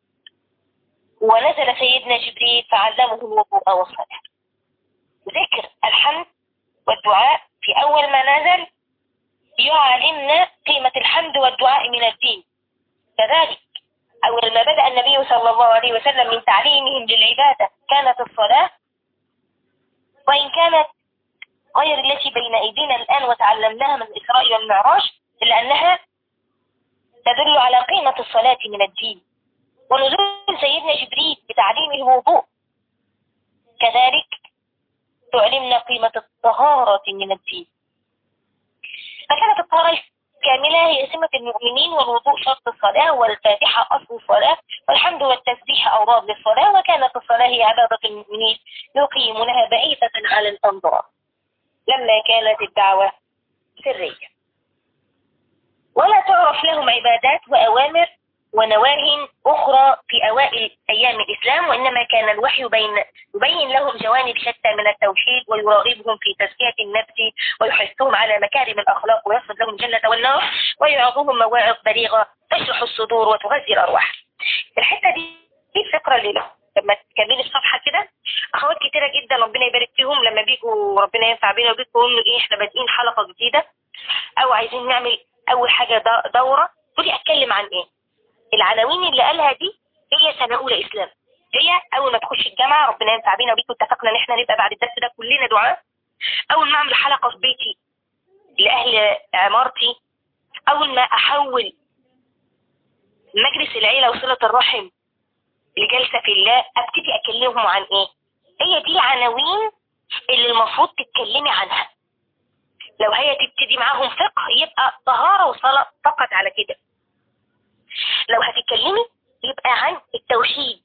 ونزل سيدنا جبريل فعلمه الوضوء والصلاة ذكر الحمد والدعاء في أول ما نزل يعلمنا قيمة الحمد والدعاء من الدين كذلك أول ما بدأ النبي صلى الله عليه وسلم من تعليمهم للعبادة كانت الصلاة وإن كانت غير التي بين أيدينا الآن وتعلمناها من الإسراء والمعراج إلا أنها تدل على قيمة الصلاة من الدين ونزول سيدنا جبريل بتعليم الوضوء كذلك تعلمنا قيمة الطهارة من الدين فكانت الطهارة الكاملة هي سمة المؤمنين والوضوء شرط الصلاة والفاتحة أصل الصلاة والحمد والتسبيح أوراد للصلاة وكانت الصلاة هي عبادة المؤمنين يقيمونها بعيدة على الأنظار لما كانت الدعوة سرية ولا تعرف لهم عبادات وأوامر ونواهي أخرى في أوائل أيام الإسلام وإنما كان الوحي بين يبين لهم جوانب شتى من التوحيد ويراغبهم في تزكية النفس ويحثهم على مكارم الأخلاق ويصف لهم الجنة والنار ويعظهم مواعظ بليغة تشرح الصدور وتغذي الأرواح الحتة دي دي الفكرة اللي لما تكملي الصفحة كده أخوات كتيرة جدا ربنا يبارك فيهم لما بيجوا ربنا ينفع بينا وبيكم يقولوا إيه إحنا بادئين حلقة جديدة أو عايزين نعمل أول حاجة دورة تقولي أتكلم عن إيه العناوين اللي قالها دي هي سنة أولى إسلام هي أول ما تخش الجامعة ربنا ينفع بينا وبيكم اتفقنا إن إحنا نبقى بعد الدرس ده كلنا دعاء أول ما أعمل حلقة في بيتي لأهل عمارتي أول ما أحول مجلس العيلة وصلة الرحم لجلسة في الله أبتدي أكلمهم عن إيه هي دي العناوين اللي المفروض تتكلمي عنها لو هي تبتدي معاهم فقه يبقى طهارة وصلاة فقط على كده لو هتتكلمي يبقى عن التوحيد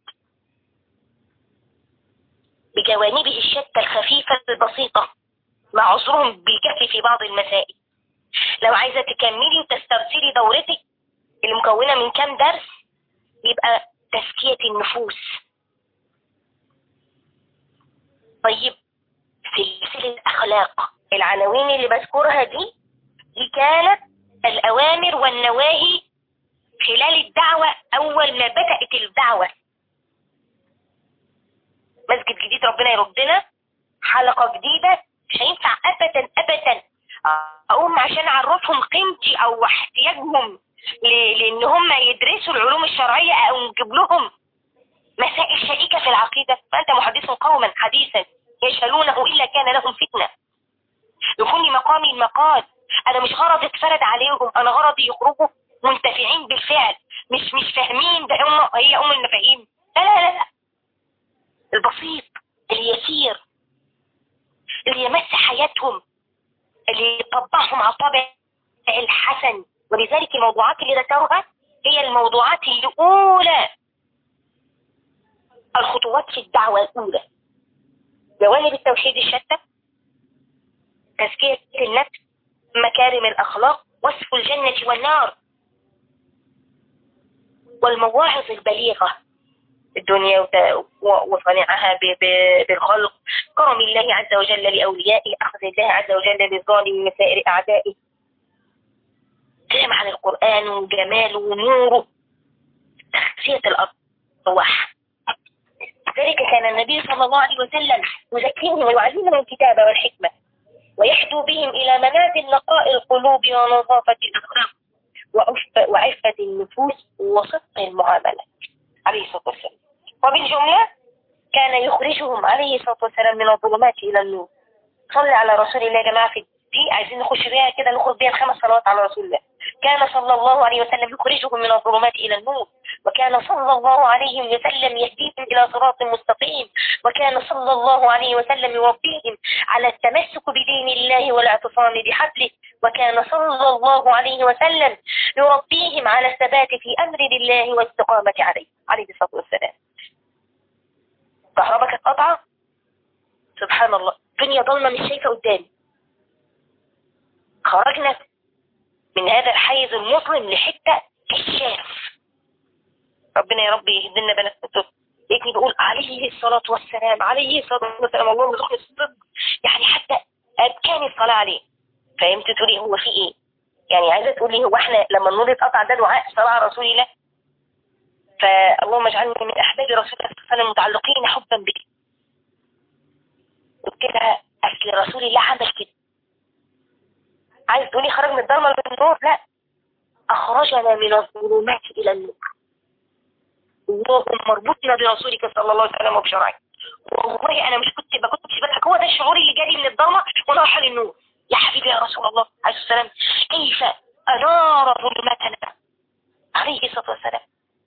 بجوانبه الشتى الخفيفة البسيطة مع عذرهم بالجهل في بعض المسائل لو عايزة تكملي وتسترسلي دورتك اللي مكونة من كام درس يبقى تزكية النفوس طيب سلسلة أخلاق العناوين اللي بذكرها دي دي كانت الأوامر والنواهي خلال الدعوة أول ما بدأت الدعوة مسجد جديد ربنا يردنا حلقة جديدة مش هينفع أبدا أبدا أقوم عشان أعرفهم قيمتي أو احتياجهم لأن هم يدرسوا العلوم الشرعية أو نجيب لهم مسائل شائكة في العقيدة فأنت محدث قوما حديثا يجهلونه إلا كان لهم فتنة يكون مقامي المقال أنا مش غرض اتفرد عليهم أنا غرضي يخرجوا منتفعين بالفعل مش مش فاهمين ده هم هي أم المفاهيم لا لا لا, لا. البسيط اليسير اللي يمس حياتهم اللي يطبعهم على طابع الحسن ولذلك الموضوعات اللي ذكرها هي الموضوعات الأولى الخطوات في الدعوة الأولى جوانب التوحيد الشتى تزكية النفس مكارم الأخلاق وصف الجنة والنار والمواعظ البليغة الدنيا وصنعها بالخلق كرم الله عز وجل لأوليائه أخذ الله عز وجل للظالم من سائر أعدائه كلام عن القرآن وجماله ونوره تخفية الأرواح ذلك كان النبي صلى الله عليه وسلم يزكيهم ويعلمهم الكتاب والحكمة ويحدو بهم إلى منازل نقاء القلوب ونظافة الأخلاق وعفة النفوس وصدق المعاملة عليه الصلاة والسلام وبالجملة كان يخرجهم عليه الصلاة والسلام من الظلمات إلى النور صلي على رسول الله يا جماعة في دي عايزين نخش بيها كده نخرج بيها الخمس صلوات على رسول الله كان صلى الله عليه وسلم يخرجهم من الظلمات إلى النور وكان صلى الله عليه وسلم يهديهم إلى صراط مستقيم وكان صلى الله عليه وسلم يربيهم على التمسك بدين الله والاعتصام بحبله وكان صلى الله عليه وسلم يربيهم على الثبات في أمر الله والاستقامة عليه عليه الصلاة والسلام كهربك اتقطع سبحان الله الدنيا ضلمة مش شايفة قدامي خرجنا من هذا الحيز المظلم لحتة كشاف ربنا يا رب يهدنا بنات لقيتني بقول عليه الصلاة والسلام عليه الصلاة والسلام اللهم ارزقني الصدق يعني حتى أبكاني الصلاة عليه فهمت تقولي هو في ايه يعني عايزة تقولي هو احنا لما النور يتقطع ده دعاء صلاة على رسول الله فاللهم اجعلني من احباب رسول الله صلى الله عليه وسلم متعلقين حبا بك قلت لها اصل رسول الله عمل كده عايز تقولي خرج من الضلمه للنور لا اخرجنا من الظلمات الى النور اللهم مربوطنا برسولك صلى الله عليه وسلم وبشرعه والله انا مش كنت ما كنتش بضحك هو ده الشعور اللي جالي من الضلمه وانا رايحه للنور يا حبيبي يا رسول الله عليه السلام كيف انار ظلمتنا عليه الصلاه والسلام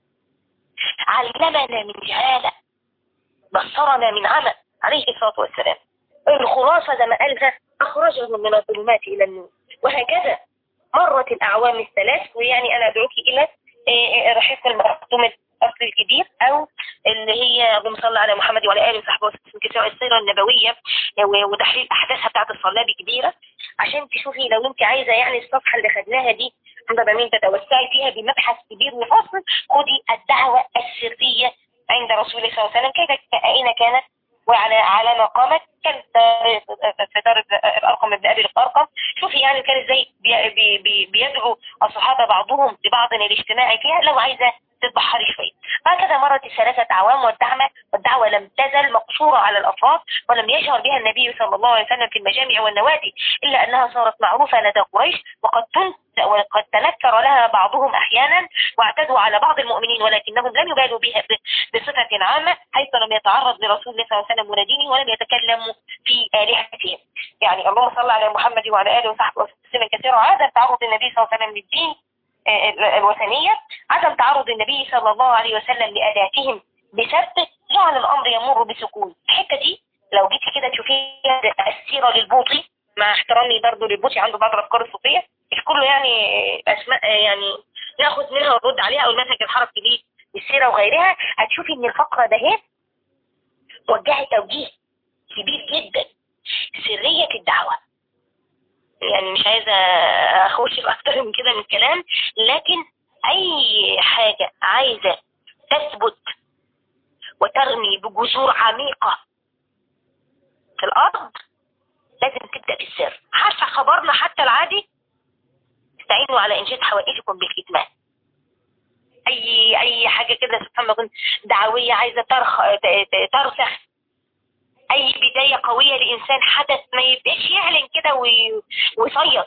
علمنا من جهاله بصرنا من عمى عليه الصلاه والسلام الخلاصه زي ما قالها اخرجهم من الظلمات الى النور وهكذا مرت الاعوام الثلاث ويعني انا ادعوك الى رحيق المختوم الأصل الكبير أو اللي هي اللهم صل على محمد وعلى آله وصحبه وسلم كتاب السيرة النبوية وتحليل أحداثها بتاعت الصلاه كبيرة عشان تشوفي لو أنت عايزة يعني الصفحة اللي خدناها دي عند مين تتوسعي فيها بمبحث كبير وفصل خدي الدعوة السرية عند رسول الله صلى الله عليه وسلم كيف أين كانت وعلى على ما قامت كانت في دار الأرقم ابن أبي الأرقم شوفي يعني كان ازاي بي بي بي بيدعو الصحابة بعضهم لبعض الاجتماع فيها لو عايزة تتبحري شوية هكذا مرت الثلاثة أعوام والدعوة والدعوة لم تزل مقصورة على الأفراد ولم يشهر بها النبي صلى الله عليه وسلم في المجامع والنوادي إلا أنها صارت معروفة لدى قريش وقد وقد تنكر لها بعضهم أحيانا واعتدوا على بعض المؤمنين ولكنهم لم يبالوا بها بصفة عامة حيث لم يتعرض لرسول الله صلى الله عليه وسلم ودينه ولم يتكلموا في آلهتهم يعني اللهم صل على محمد وعلى آله وصحبه وسلم كثيرا عادة تعرض النبي صلى الله عليه وسلم للدين الوثنية عدم تعرض النبي صلى الله عليه وسلم لأداتهم بسبب جعل الأمر يمر بسكون الحتة دي لو جيتي كده تشوفيها السيرة للبوطي مع احترامي برضه للبوطي عنده بعض الأفكار الصوفية مش كله يعني أسماء يعني ناخد منها ونرد عليها أو المنهج الحركي دي السيرة وغيرها هتشوفي إن الفقرة ده هي وجهت توجيه كبير جدا سرية الدعوة يعني مش عايزة أخش في أكتر من كده من الكلام لكن أي حاجة عايزة تثبت وترمي بجذور عميقة في الأرض لازم تبدأ بالسر حتى خبرنا حتى العادي استعينوا على إنجاز حوائجكم بالكتمان أي أي حاجة كده سبحان الله دعوية عايزة ترخ ترسخ اي بداية قوية لانسان حدث ما يبقاش يعلن كده ويصيط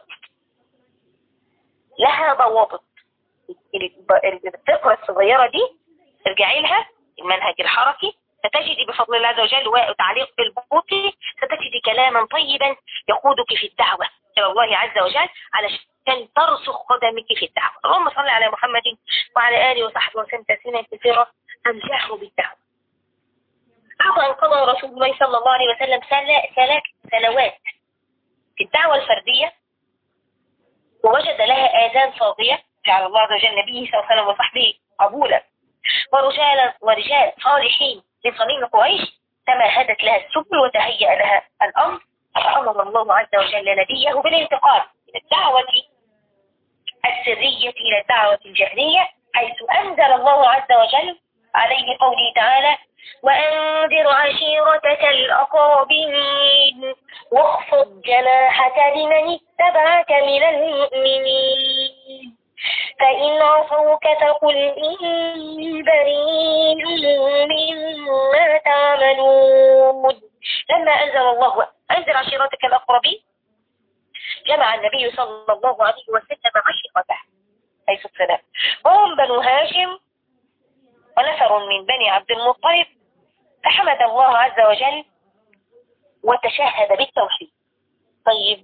لها ضوابط الفقرة الصغيرة دي ارجعي لها المنهج الحركي ستجدي بفضل الله عز وجل وتعليق بالبوطي ستجدي كلاما طيبا يقودك في الدعوة إلى الله عز وجل علشان ترسخ قدمك في الدعوة اللهم صل على محمد وعلى آله وصحبه وسلم تسليما كثيرا أنجحوا بالدعوة بعد أن قضى رسول الله صلى الله عليه وسلم ثلاث سنوات في الدعوة الفردية ووجد لها آذان صاغية جعل الله عز وجل نبيه صلى الله عليه وسلم وصحبه قبولا ورجال ورجال صالحين من صميم قريش تمهدت لها السبل وتهيأ لها الأمر فأمر الله عز وجل نبيه بالانتقال من الدعوة السرية إلى الدعوة الجهرية حيث أنزل الله عز وجل عليه قوله تعالى وأنذر عشيرتك الأقربين واخفض جناحك لمن اتبعك من المؤمنين فإن عصوك فقل إني بريء مما تعملون لما أنزل الله أنزل عشيرتك الأقربين جمع النبي صلى الله عليه وسلم عشيرته حيث السلام وهم بنو هاشم ونفر من بني عبد المطلب فحمد الله عز وجل وتشهد بالتوحيد طيب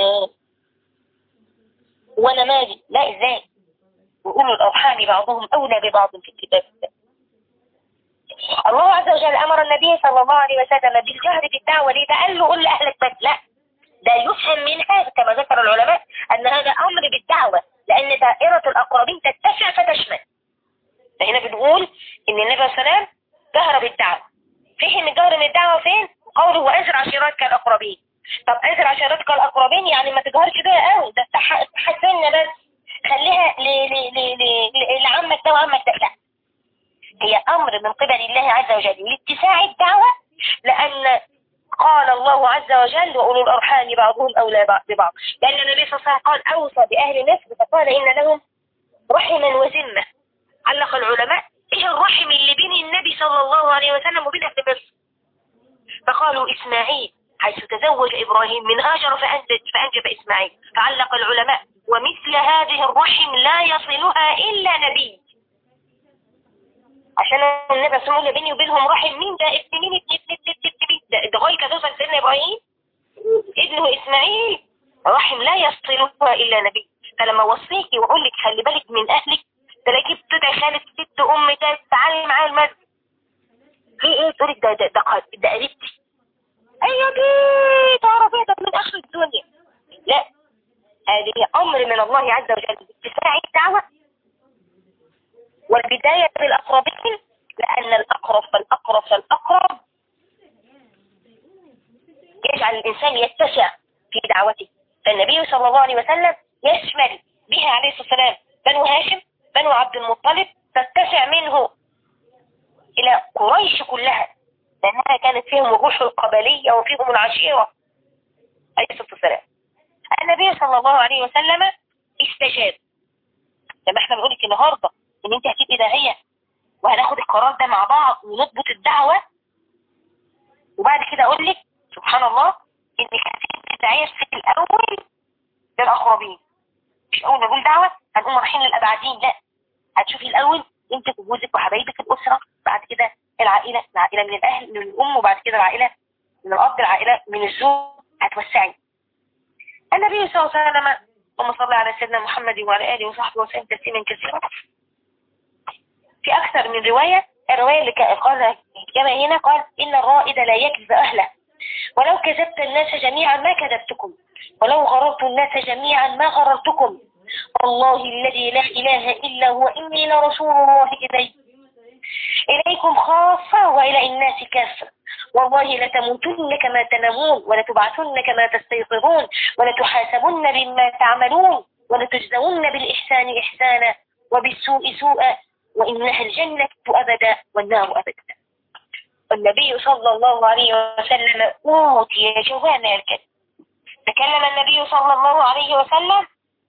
وانا مالي لا ازاي وأولو الأرحام بعضهم أولى ببعض في الكتاب الله عز وجل أمر النبي صلى الله عليه وسلم بالجهر بالدعوة ليه ده قال له قل لأهلك بس لا ده يفهم منها كما ذكر العلماء أن هذا أمر بالدعوة لأن دائرة الأقربين تتسع فتشمل فهنا بنقول إن النبي صلى الله عليه وسلم جهر بالدعوة فهم الجهر من الدعوة فين؟ قوله وأزر عشيرتك الأقربين طب أزر عشيرتك الأقربين يعني ما تجهرش بيها قوي ده تحسننا بس خليها لعمك ده وعمك ده لا هي أمر من قبل الله عز وجل لاتساع الدعوة لأن قال الله عز وجل وأولو الأرحام بعضهم أولى ببعض لأن النبي صلى الله عليه وسلم قال أوصى بأهل مصر فقال إن لهم رحما وذمة علق العلماء إيه الرحم اللي بين النبي صلى الله عليه وسلم وبين أهل مصر فقالوا إسماعيل حيث تزوج إبراهيم من هاجر فأنجب, فأنجب إسماعيل فعلق العلماء ومثل هذه الرحم لا يصلها إلا نبي عشان النبي صلى الله عليه وسلم بيني وبينهم رحم مين ده ابن مين ابن ابن ابن ابن ابن ده ده غاية توصل سيدنا إبراهيم ابنه إسماعيل رحم لا يصلها إلا نبي فلما وصيكي وأقول لك خلي بالك من أهلك تلاقي بتدعي خالة ست أم تعالي معايا المسجد في إيه تقول ده ده ده ده قريبتي أيوة دي تعرف إيه ده من آخر الدنيا لا هذه أمر من الله عز وجل اتساع الدعوة والبداية بالأقربين لأن الأقرب فالأقرب فالأقرب يجعل الإنسان يتسع في دعوته فالنبي صلى الله عليه وسلم يشمل بها عليه الصلاة والسلام بنو هاشم بنو عبد المطلب تتسع منه إلى قريش كلها لأنها كانت فيهم الروح القبلية وفيهم العشيرة عليه الصلاة والسلام النبي صلى الله عليه وسلم استجاب لما احنا بنقول لك النهارده ان انت هتبقي داعية وهناخد القرار ده مع بعض ونضبط الدعوة وبعد كده اقول لك سبحان الله ان هتبقي داعية في الاول للاقربين مش اول ما نقول دعوة هنقوم رايحين للابعدين لا هتشوفي الاول انت وجوزك وحبايبك الاسرة بعد كده العائلة العائلة من الاهل من الام وبعد كده العائلة من الاب العائلة من الزوج هتوسعي النبي صلى الله عليه وسلم اللهم صل على سيدنا محمد وعلى اله وصحبه وسلم تسليما كثيرا في أكثر من رواية الرواية اللي قال كما هنا قال إن الرائد لا يكذب أهله ولو كذبت الناس جميعا ما كذبتكم ولو غررت الناس جميعا ما غررتكم والله الذي لا إله إلا هو إني لرسول الله إليك إليكم خاصة وإلى الناس كافة والله لتموتن كما تنامون ولتبعثن كما تستيقظون ولتحاسبن بما تعملون ولتجزون بالإحسان إحسانا وبالسوء سوءا وإنها الجنة أبدا والنار أبدا والنبي صلى الله عليه وسلم أوتي جوامع الكلم تكلم النبي صلى الله عليه وسلم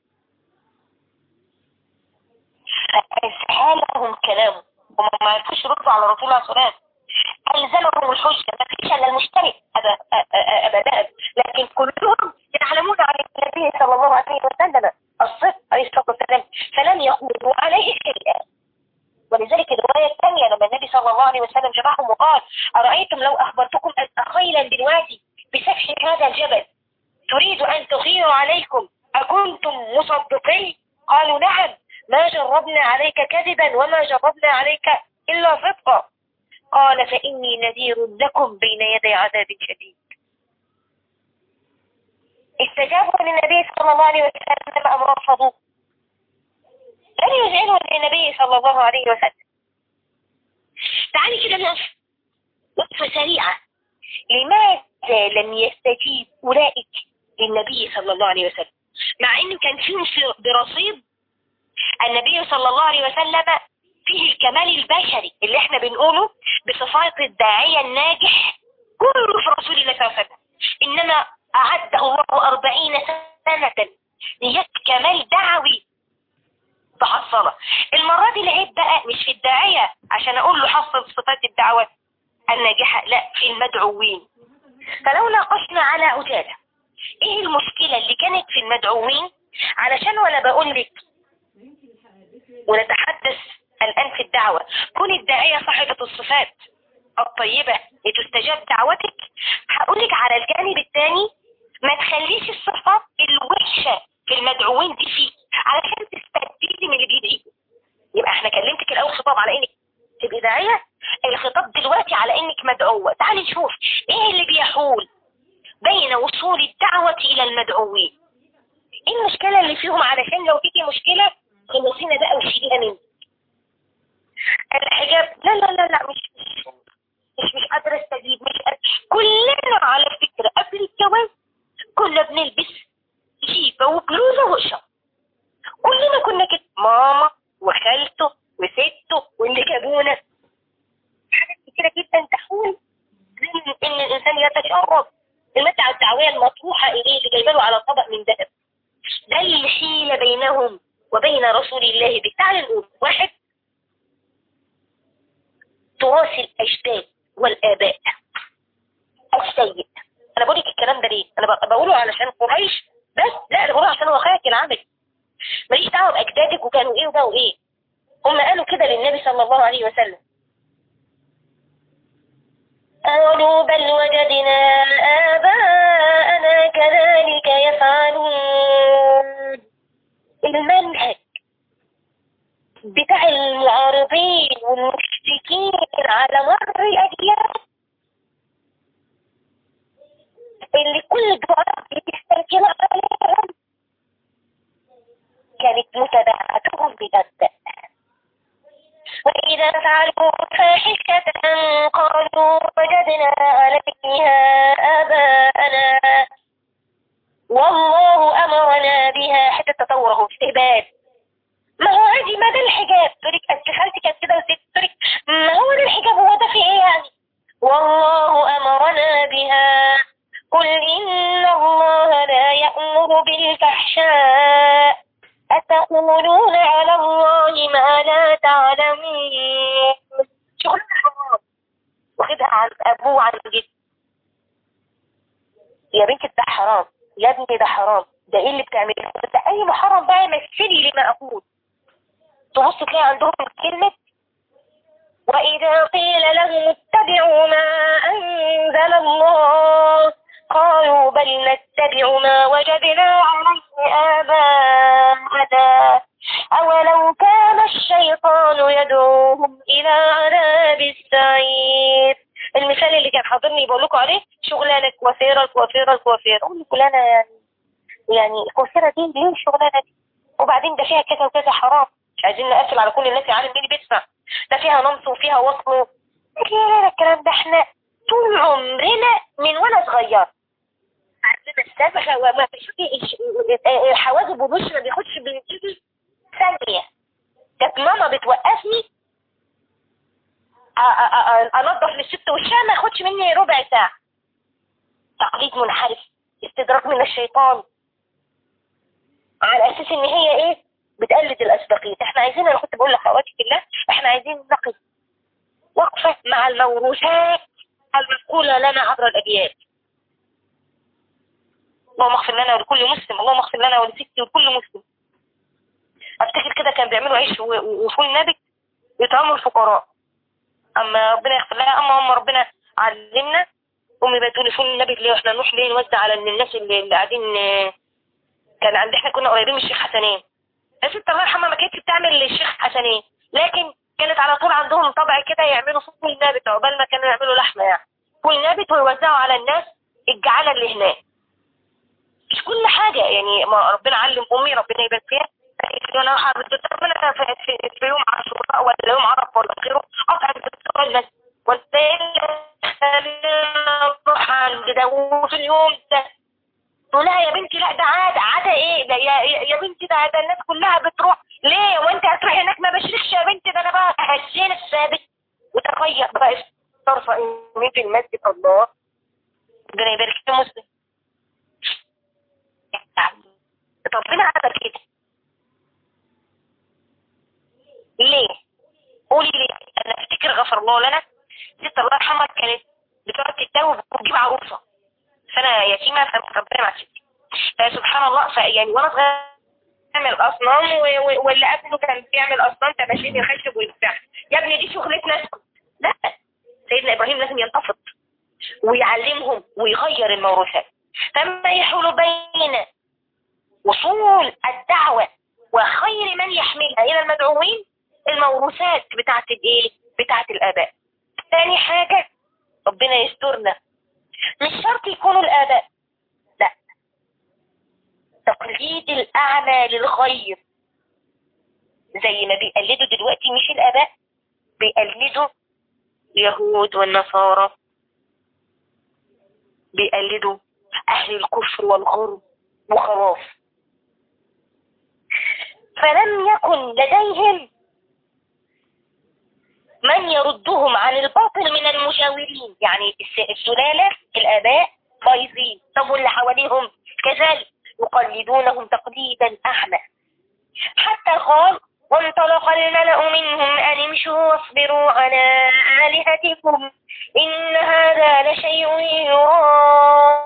فأسهلهم كلامه وما ما عرفوش يردوا على رسول الله صلى الله عليه وسلم ألزمهم الحجة ما فيش إلا المشترك أبدا لكن كلهم يعلمون عن النبي صلى الله عليه وسلم الصدق عليه الصلاة والسلام فلم يقولوا عليه شيئا ولذلك الرواية الثانية لما النبي صلى الله عليه وسلم جمعهم وقال أرأيتم لو أخبرتكم أن خيلا بالوادي بسفح هذا الجبل تريد أن تغير عليكم أكنتم مصدقين قالوا نعم ما جربنا عليك كذبا وما جربنا عليك إلا صدقا قال فإني نذير لكم بين يدي عذاب شديد استجابوا للنبي صلى الله عليه وسلم أم رفضوا لم يذعنوا للنبي صلى الله عليه وسلم تعالي كده نقف وقفة سريعة لماذا لم يستجيب أولئك للنبي صلى الله عليه وسلم مع أنه كان فيهم برصيد النبي صلى الله عليه وسلم فيه الكمال البشري اللي احنا بنقوله بصفات الداعية الناجح كله في رسول الله صلى الله عليه وسلم إنما أعده الله أربعين سنة كمال دعوي تحصلها المرة دي العيب بقى مش في الداعية عشان اقول له حصل صفات الدعوة الناجحة لا في المدعوين فلو ناقشنا على عجالة ايه المشكلة اللي كانت في المدعوين علشان ولا بقول لك ونتحدث الآن في الدعوة كون الداعية صاحبة الصفات الطيبة لتستجاب دعوتك هقولك على الجانب الثاني ما تخليش الصفات الوحشة في المدعوين دي فيك علشان تستفيدي من اللي بيدعيكي يبقى احنا كلمتك الاول خطاب على انك تبقي داعية الخطاب دلوقتي على انك مدعوة تعالي نشوف ايه اللي بيحول بين وصول الدعوة الى المدعوين ايه المشكلة اللي فيهم علشان لو فيكي مشكلة خلصينا بقى وشيليها منك الحجاب لا لا لا لا مش مش مش قادرة استجيب مش قادرة. كلنا على فكرة قبل الجواز كنا بنلبس جيبة وبلوزة وقشة كلنا كنا كده ماما وخالته وسته واللي جابونا حاجات كتيرة دين رسول الله به تعال نقول واحد تراث الأجداد والآباء السيء أنا بقول لك الكلام ده ليه أنا بقوله علشان قريش بس لا أنا بقوله عشان واقعك العمل ماليش دعوة بأجدادك وكانوا إيه وبقوا إيه هم قالوا كده للنبي صلى الله عليه وسلم قالوا بل وجدنا آباءنا كذلك يفعلون المنهج بتاع المعارضين والمشركين على مر الأجيال اللي كل دعاء بيسترجل عليهم كانت متابعتهم بجد وإذا فعلوا فاحشة قالوا وجدنا عليها آباءنا والله أمرنا بها حتى تطوره استهبال ما هو عادي ما ده الحجاب تقولك أنت خالتي كانت كده وست تقولك ما هو ده الحجاب هو ده في إيه يعني والله أمرنا بها قل إن الله لا يأمر بالفحشاء أتقولون على الله ما لا تعلمون شغلنا حرام واخدها عن أبوه وعن جد يا بنتي ده حرام يا ابني ده حرام ده ايه اللي بتعمله ده اي محرم بقى يمثلي لما اقول تبص تلاقي عندهم كلمة وإذا قيل لهم اتبعوا ما أنزل الله قالوا بل نتبع ما وجدنا عليه آباءنا أولو كان الشيطان يدعوهم إلى عذاب السعير المثال اللي كان حاضرني بقول لكم عليه شغلانة كوافيرة الكوافيرة الكوافيرة أقول لكم أنا يعني يعني الكوافيرة دي ليه الشغلانة دي وبعدين ده فيها كذا وكذا حرام مش عايزين نقفل على كل الناس يعلم مين بيدفع ده فيها نمص وفيها وصل لا الكلام ده احنا طول عمرنا من وانا صغير عندنا السبخة وما فيش الحواجب وبش ما بياخدش من ايدي ثانية كانت ماما بتوقفني انضف للست وشها ما ياخدش مني ربع ساعة تقليد منحرف استدراك من الشيطان على اساس ان هي ايه بتقلد الاسبقية احنا عايزين انا كنت بقول لاخواتي كلها احنا عايزين نقف وقفة مع الموروثات المنقولة لنا عبر الاجيال اللهم اغفر لنا ولكل مسلم اللهم اغفر لنا ولستي ولكل مسلم افتكر كده كان بيعملوا عيش وفول نابت يطعموا الفقراء اما ربنا يغفر لها اما هم ربنا علمنا امي بقى تقول فول النبي ليه احنا نروح ليه نوزع على الناس اللي, اللي قاعدين كان عند احنا كنا قريبين من الشيخ حسنين الست الله يرحمها ما كانتش بتعمل للشيخ حسنين لكن كانت على طول عندهم طبع كده يعملوا فول نابت عقبال ما كانوا يعملوا لحمه يعني فول نابت ويوزعوا على الناس الجعاله اللي هناك مش كل حاجة يعني ما ربنا علم أمي ربنا يبارك فيها انا ربنا في, في, في يوم عاشوراء ولا يوم عرفة ولا غيره أطعم بالطبع الناس والتاني نروح عند داوود في اليوم ده تقول لها يا بنتي لا ده عادة عادة ايه ده يا, يا بنتي ده, ده الناس كلها بتروح ليه وانت هتروحي هناك ما بشركش يا بنتي ده انا بقى هشين الثابت وتخير بقى طرفة مين في المسجد الله ربنا يبارك في مسلم ربنا عمل كده ليه قولي ليه انا افتكر غفر الله لنا ست الله يرحمها كانت بتقعد تتوب وتجيب عروسه فانا يتيمه فربنا مع ستي فسبحان الله فيعني وانا صغير بيعمل اصنام واللي قبله كان بيعمل اصنام تباشير يخشب ويفتح يا ابني دي شغلتنا لا سيدنا ابراهيم لازم ينتفض ويعلمهم ويغير الموروثات فما يحول بين وصول الدعوة وخير من يحملها إلى المدعوين الموروثات بتاعت الايه بتاعت الآباء ثاني حاجة ربنا يسترنا مش شرط يكونوا الآباء لا تقليد الأعلى للغير زي ما بيقلدوا دلوقتي مش الآباء بيقلدوا اليهود والنصارى بيقلدوا أهل الكفر والغرب وخلاص فلم يكن لديهم من يردهم عن الباطل من المجاورين يعني السلالة الآباء بايظين طب واللي حواليهم كذلك يقلدونهم تقليدا أعمى حتى قال وانطلق الملأ منهم أن امشوا واصبروا على آلهتكم إن هذا لشيء يرام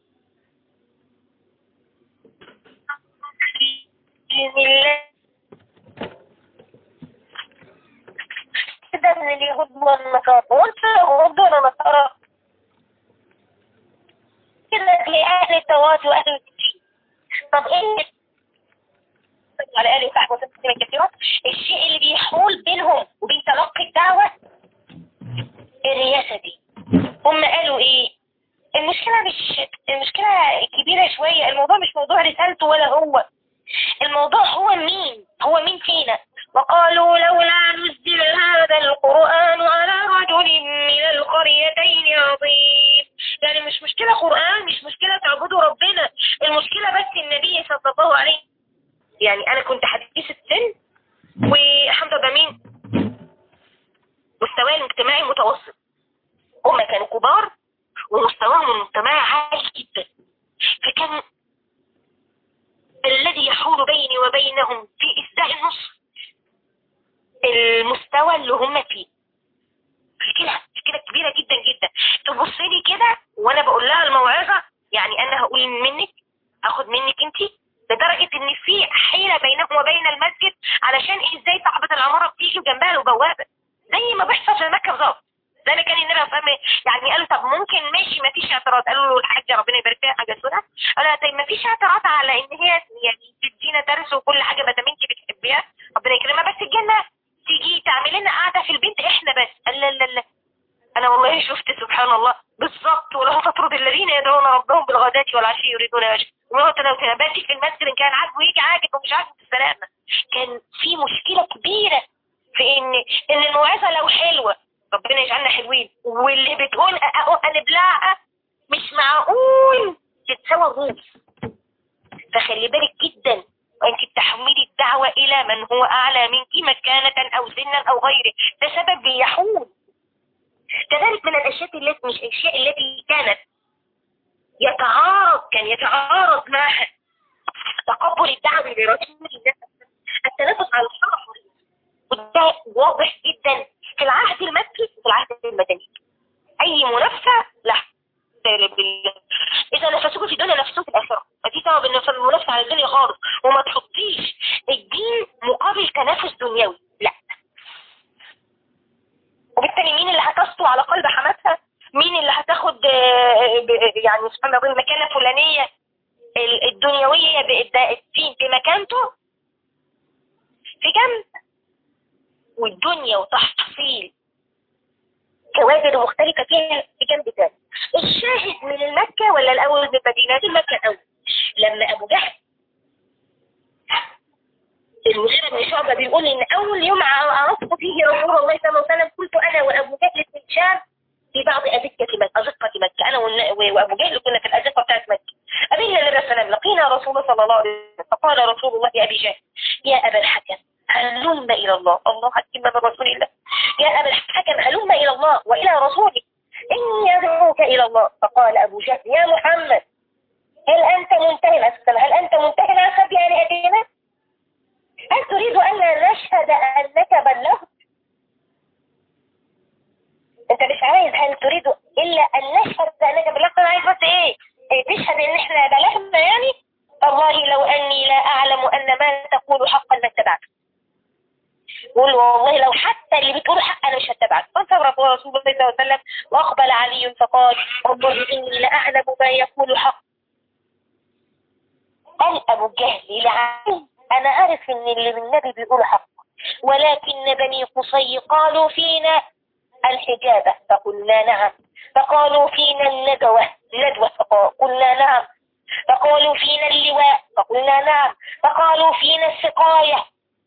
بإذن الله كده من اليهود والنصارى وانت يهود ولا نصارى كده لأهل التوراة وأهل الدين طب ايه على آله وصحبه وسلم كثيرا الشيء اللي بيحول بينهم وبين تلقي الدعوة الرياسة دي هم قالوا ايه المشكلة مش المشكلة كبيرة شوية الموضوع مش موضوع رسالته ولا هو الموضوع هو مين هو مين فينا وقالوا لولا نزل هذا القرآن على رجل من القريتين عظيم يعني مش مشكلة قرآن مش مشكلة تعبدوا ربنا المشكلة بس النبي صلى الله عليه يعني أنا كنت حديث السن وحمد لله مين مستواي الاجتماعي متوسط هم كانوا كبار ومستواهم المجتمعي عالي جدا فكان الذي يحول بيني وبينهم في إسداء النصر المستوى اللي هم فيه مشكلة مشكلة كبيرة جدا جدا تبص لي كده وانا بقول لها الموعظة يعني انا هقول منك اخد منك انت لدرجة ان في حيلة بينهم وبين المسجد علشان ازاي صاحبة العمارة بتيجي وجنبها البوابة زي ما بيحصل في مكة بالظبط ده اللي كان النبي فاهم يعني قالوا طب ممكن ماشي ما فيش اعتراض قالوا له الحاجة ربنا يبارك فيها حاجة سودة قالوا طيب ما فيش اعتراض على ان هي يعني تدينا درس وكل حاجة ما دام انت بتحبيها ربنا يكرمها بس الجنة تيجي تعمل لنا قاعدة في البيت احنا بس لا لا لا انا والله شفت سبحان الله بالظبط ولا تطرد الذين يدعون ربهم بالغداة والعشي يريدون وجهه ولو تنباتي في المسجد ان كان عاجبه يجي عاجب ومش عاجبه السلامة كان في مشكلة كبيرة في ان ان الموعظة لو حلوة ربنا يجعلنا حلوين واللي بتقول هنبلعها مش معقول تتسوى الروس فخلي بالك جدا وانت بتحملي الدعوة الى من هو اعلى منك مكانة او سنا او غيره ده سبب بيحول كذلك من الاشياء التي مش الاشياء التي كانت يتعارض كان يتعارض معها تقبل الدعوة لرسول الله التنافس على الشرف وده واضح جدا في العهد المكي وفي العهد المدني اي منافسة لا بالله اذا نفسكم في الدنيا نفسكم في الاخره مفيش دعوه بالمنافسه على الدنيا خالص وما تحطيش الدين مقابل تنافس دنيوي لا وبالتالي مين اللي هتسطو على قلب حماتها مين اللي هتاخد يعني سبحان الله المكانه الفلانيه الدنيويه الدين بمكانته في جنب والدنيا وتحصيل كوادر مختلفة فيها في جنب تاني الشاهد من المكة ولا الأول من مدينة المكة الأول لما أبو جهل المغيرة بن شعبة بيقول إن أول يوم عرفت فيه رسول الله صلى الله عليه وسلم قلت أنا وأبو جهل في الشام في بعض أزقة مكة أزقة مكة أنا وأبو جهل كنا في الأزقة بتاعت مكة قابلنا النبي صلى الله عليه وسلم لقينا رسول الله صلى الله عليه وسلم فقال رسول الله يا أبي جهل يا أبا الحكم هلم إلى الله الله حكيم من رسول الله يا أبا الحكم هلم إلى الله وإلى رسوله إني أدعوك إلى الله فقال أبو جهل يا محمد هل أنت منتهي هل أنت منتهي عن خبي آلهتنا هل تريد أن نشهد أنك بلغت أنت مش عايز هل تريد إلا أن نشهد أنك بلغت أنا عايز بس إيه, إيه تشهد إن إحنا بلغنا يعني والله لو أني لا أعلم أن ما تقول حقا ما اتبعته يقول والله لو حتى اللي بتقول حق انا مش هتبعك فانصبر رسول الله صلى الله عليه وسلم واقبل علي فقال والله اني لاعلم ما يقول حق قال ابو جهل لعلي انا اعرف ان اللي من النبي بيقول حق ولكن بني قصي قالوا فينا الحجابة فقلنا نعم فقالوا فينا الندوة ندوة فقلنا نعم فقالوا فينا اللواء فقلنا نعم فقالوا فينا السقاية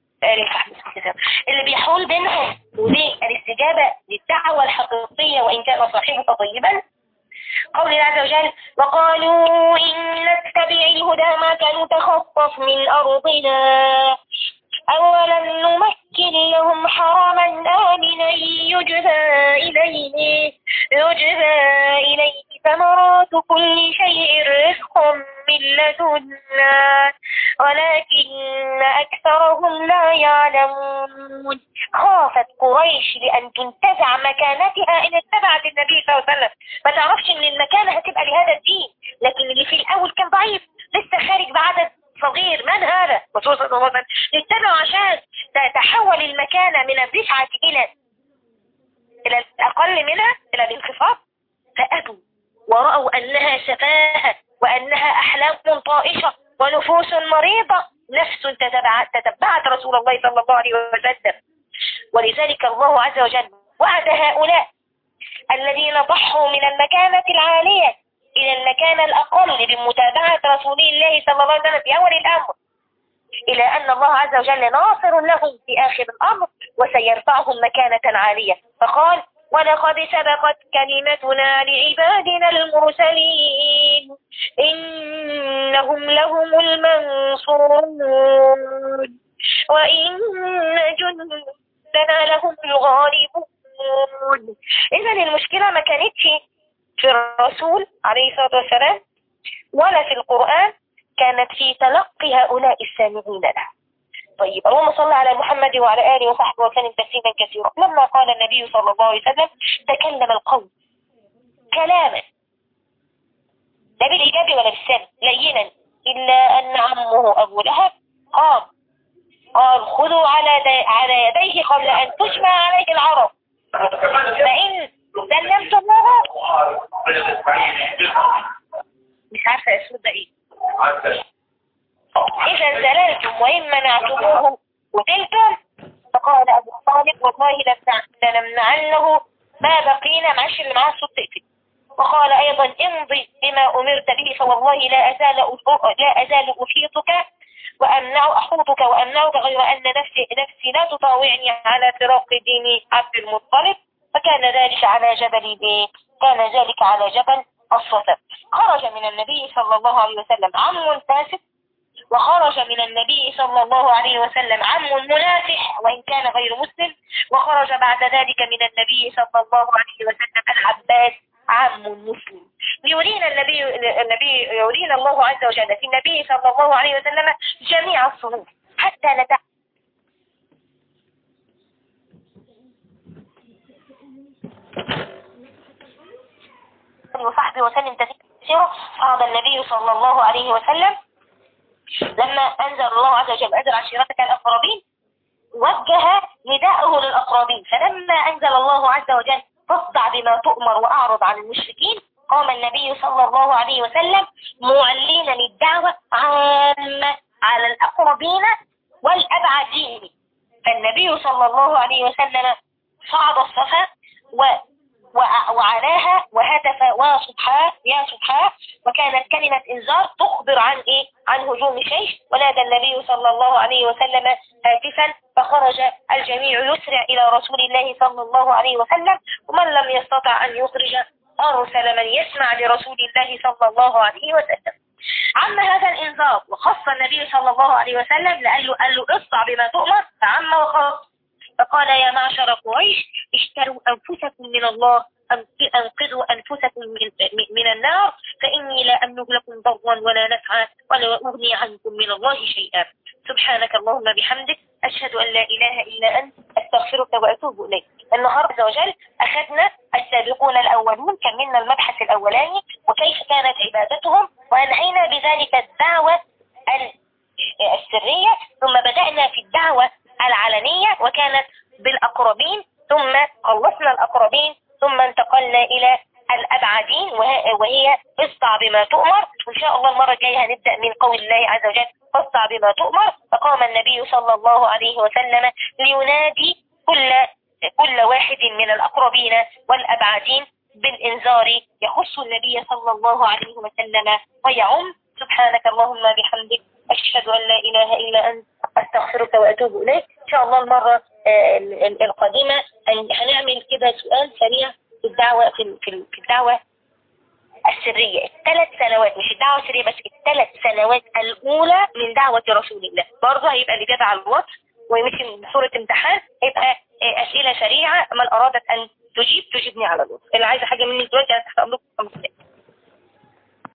اللي بيحول بينهم وبين الاستجابة للدعوة الحقيقية وإن كان صاحبها طيبا قول الله عز وجل وقالوا إن نتبع الهدى ما كانوا تخطف من أرضنا أولم نمكن لهم حرما آمنا يجبى إليه يجبى إليه ثمرات كل شيء رزق من لدنا ولكن أكثرهم لا يعلمون خافت قريش لأن تنتزع مكانتها إن اتبعت النبي صلى الله عليه وسلم ما تعرفش إن المكانة هتبقى لهذا الدين لكن اللي في الأول كان ضعيف لسه خارج بعدد صغير من هذا رسول صلى الله عليه وسلم اتبعوا عشان تتحول المكانة من الرفعة إلى إلى الأقل منها إلى الانخفاض فأبوا ورأوا أنها سفاهة وأنها أحلام طائشة ونفوس مريضة نفس تتبعت, تتبعت رسول الله صلى الله عليه وسلم ولذلك الله عز وجل وعد هؤلاء الذين ضحوا من المكانة العالية إلى المكانة الأقل بمتابعة رسول الله صلى الله عليه وسلم في أول الأمر إلى أن الله عز وجل ناصر لهم في آخر الأمر وسيرفعهم مكانة عالية فقال ولقد سبقت كلمتنا لعبادنا المرسلين إنهم لهم المنصورون وإن جندنا لهم الغالبون إذا المشكلة ما كانتش في الرسول عليه الصلاة والسلام ولا في القرآن كانت في تلقي هؤلاء السامعين له طيب اللهم صل على محمد وعلى آله وصحبه وسلم تسليما كثيرا لما قال النبي صلى الله عليه وسلم تكلم القوم كلاما لا بالإيجاب ولا بالسلب لينا إلا أن عمه أبو لهب قام قال خذوا على على يديه قبل أن تجمع عليه العرب فإن سلمتموه مش عارفة اسمه ده ايه إذا زللتم وإن منعتموه قتلتم فقال أبو طالب والله لنمنعنه ما بقينا معش اللي معاه الصوت تقفل وقال أيضا امضي بما أمرت به فوالله لا أزال لا أزال أحيطك وأمنع أحوطك وأمنعك غير أن نفسي نفسي لا تطاوعني على فراق دين عبد المطلب فكان ذلك على جبل بيت كان ذلك على جبل الصفا خرج من النبي صلى الله عليه وسلم عم فاسد وخرج من النبي صلى الله عليه وسلم عم منافح وإن كان غير مسلم وخرج بعد ذلك من النبي صلى الله عليه وسلم العباس عم مسلم يرينا النبي النبي يرينا الله عز وجل في النبي صلى الله عليه وسلم جميع الصنوف حتى نتعلم وصحبه وسلم تفسيره صعد النبي صلى الله عليه وسلم لما أنزل الله عز وجل أنزل عشيرتك الأقربين وجه نداءه للأقربين فلما أنزل الله عز وجل فاصدع بما تؤمر وأعرض عن المشركين قام النبي صلى الله عليه وسلم معلنا الدعوة عامة على الأقربين والأبعدين فالنبي صلى الله عليه وسلم صعد الصفا و وعلاها وهتف وصبحاه يا صبحاه وكانت كلمة انذار تخبر عن ايه عن هجوم شيش ونادى النبي صلى الله عليه وسلم هاتفا فخرج الجميع يسرع الى رسول الله صلى الله عليه وسلم ومن لم يستطع ان يخرج ارسل من يسمع لرسول الله صلى الله عليه وسلم عم هذا الانذار وخص النبي صلى الله عليه وسلم لأنه قال له اصدع بما تؤمر فعم وخص فقال يا معشر قريش اشتروا أنفسكم من الله أنقذوا أنفسكم من, من النار فإني لا أملك لكم ضرا ولا نفعا ولا أغني عنكم من الله شيئا سبحانك اللهم بحمدك أشهد أن لا إله إلا أنت أستغفرك وأتوب إليك النهاردة عز وجل أخذنا السابقون الأولون كملنا المبحث الأولاني وكيف كانت عبادتهم وأنهينا بذلك الدعوة السرية ثم بدأنا في الدعوة العلنية وكانت بالأقربين ثم خلصنا الأقربين ثم انتقلنا إلى الأبعدين وهي اصدع بما تؤمر وإن شاء الله المرة الجاية هنبدأ من قول الله عز وجل اصدع بما تؤمر فقام النبي صلى الله عليه وسلم لينادي كل كل واحد من الأقربين والأبعدين بالإنذار يخص النبي صلى الله عليه وسلم ويعم سبحانك اللهم بحمدك أشهد أن لا إله إلا أنت أستغفرك وأتوب إليك إن شاء الله المرة القادمة هنعمل كده سؤال سريع في الدعوة في الدعوة السرية الثلاث سنوات مش الدعوة السرية بس الثلاث سنوات الأولى من دعوة رسول الله برضه هيبقى الإجابة على الواتس ومش بصورة امتحان هيبقى أسئلة سريعة من أرادت أن تجيب تجيبني على الواتس اللي عايزة حاجة مني دلوقتي أنا تحت أمركم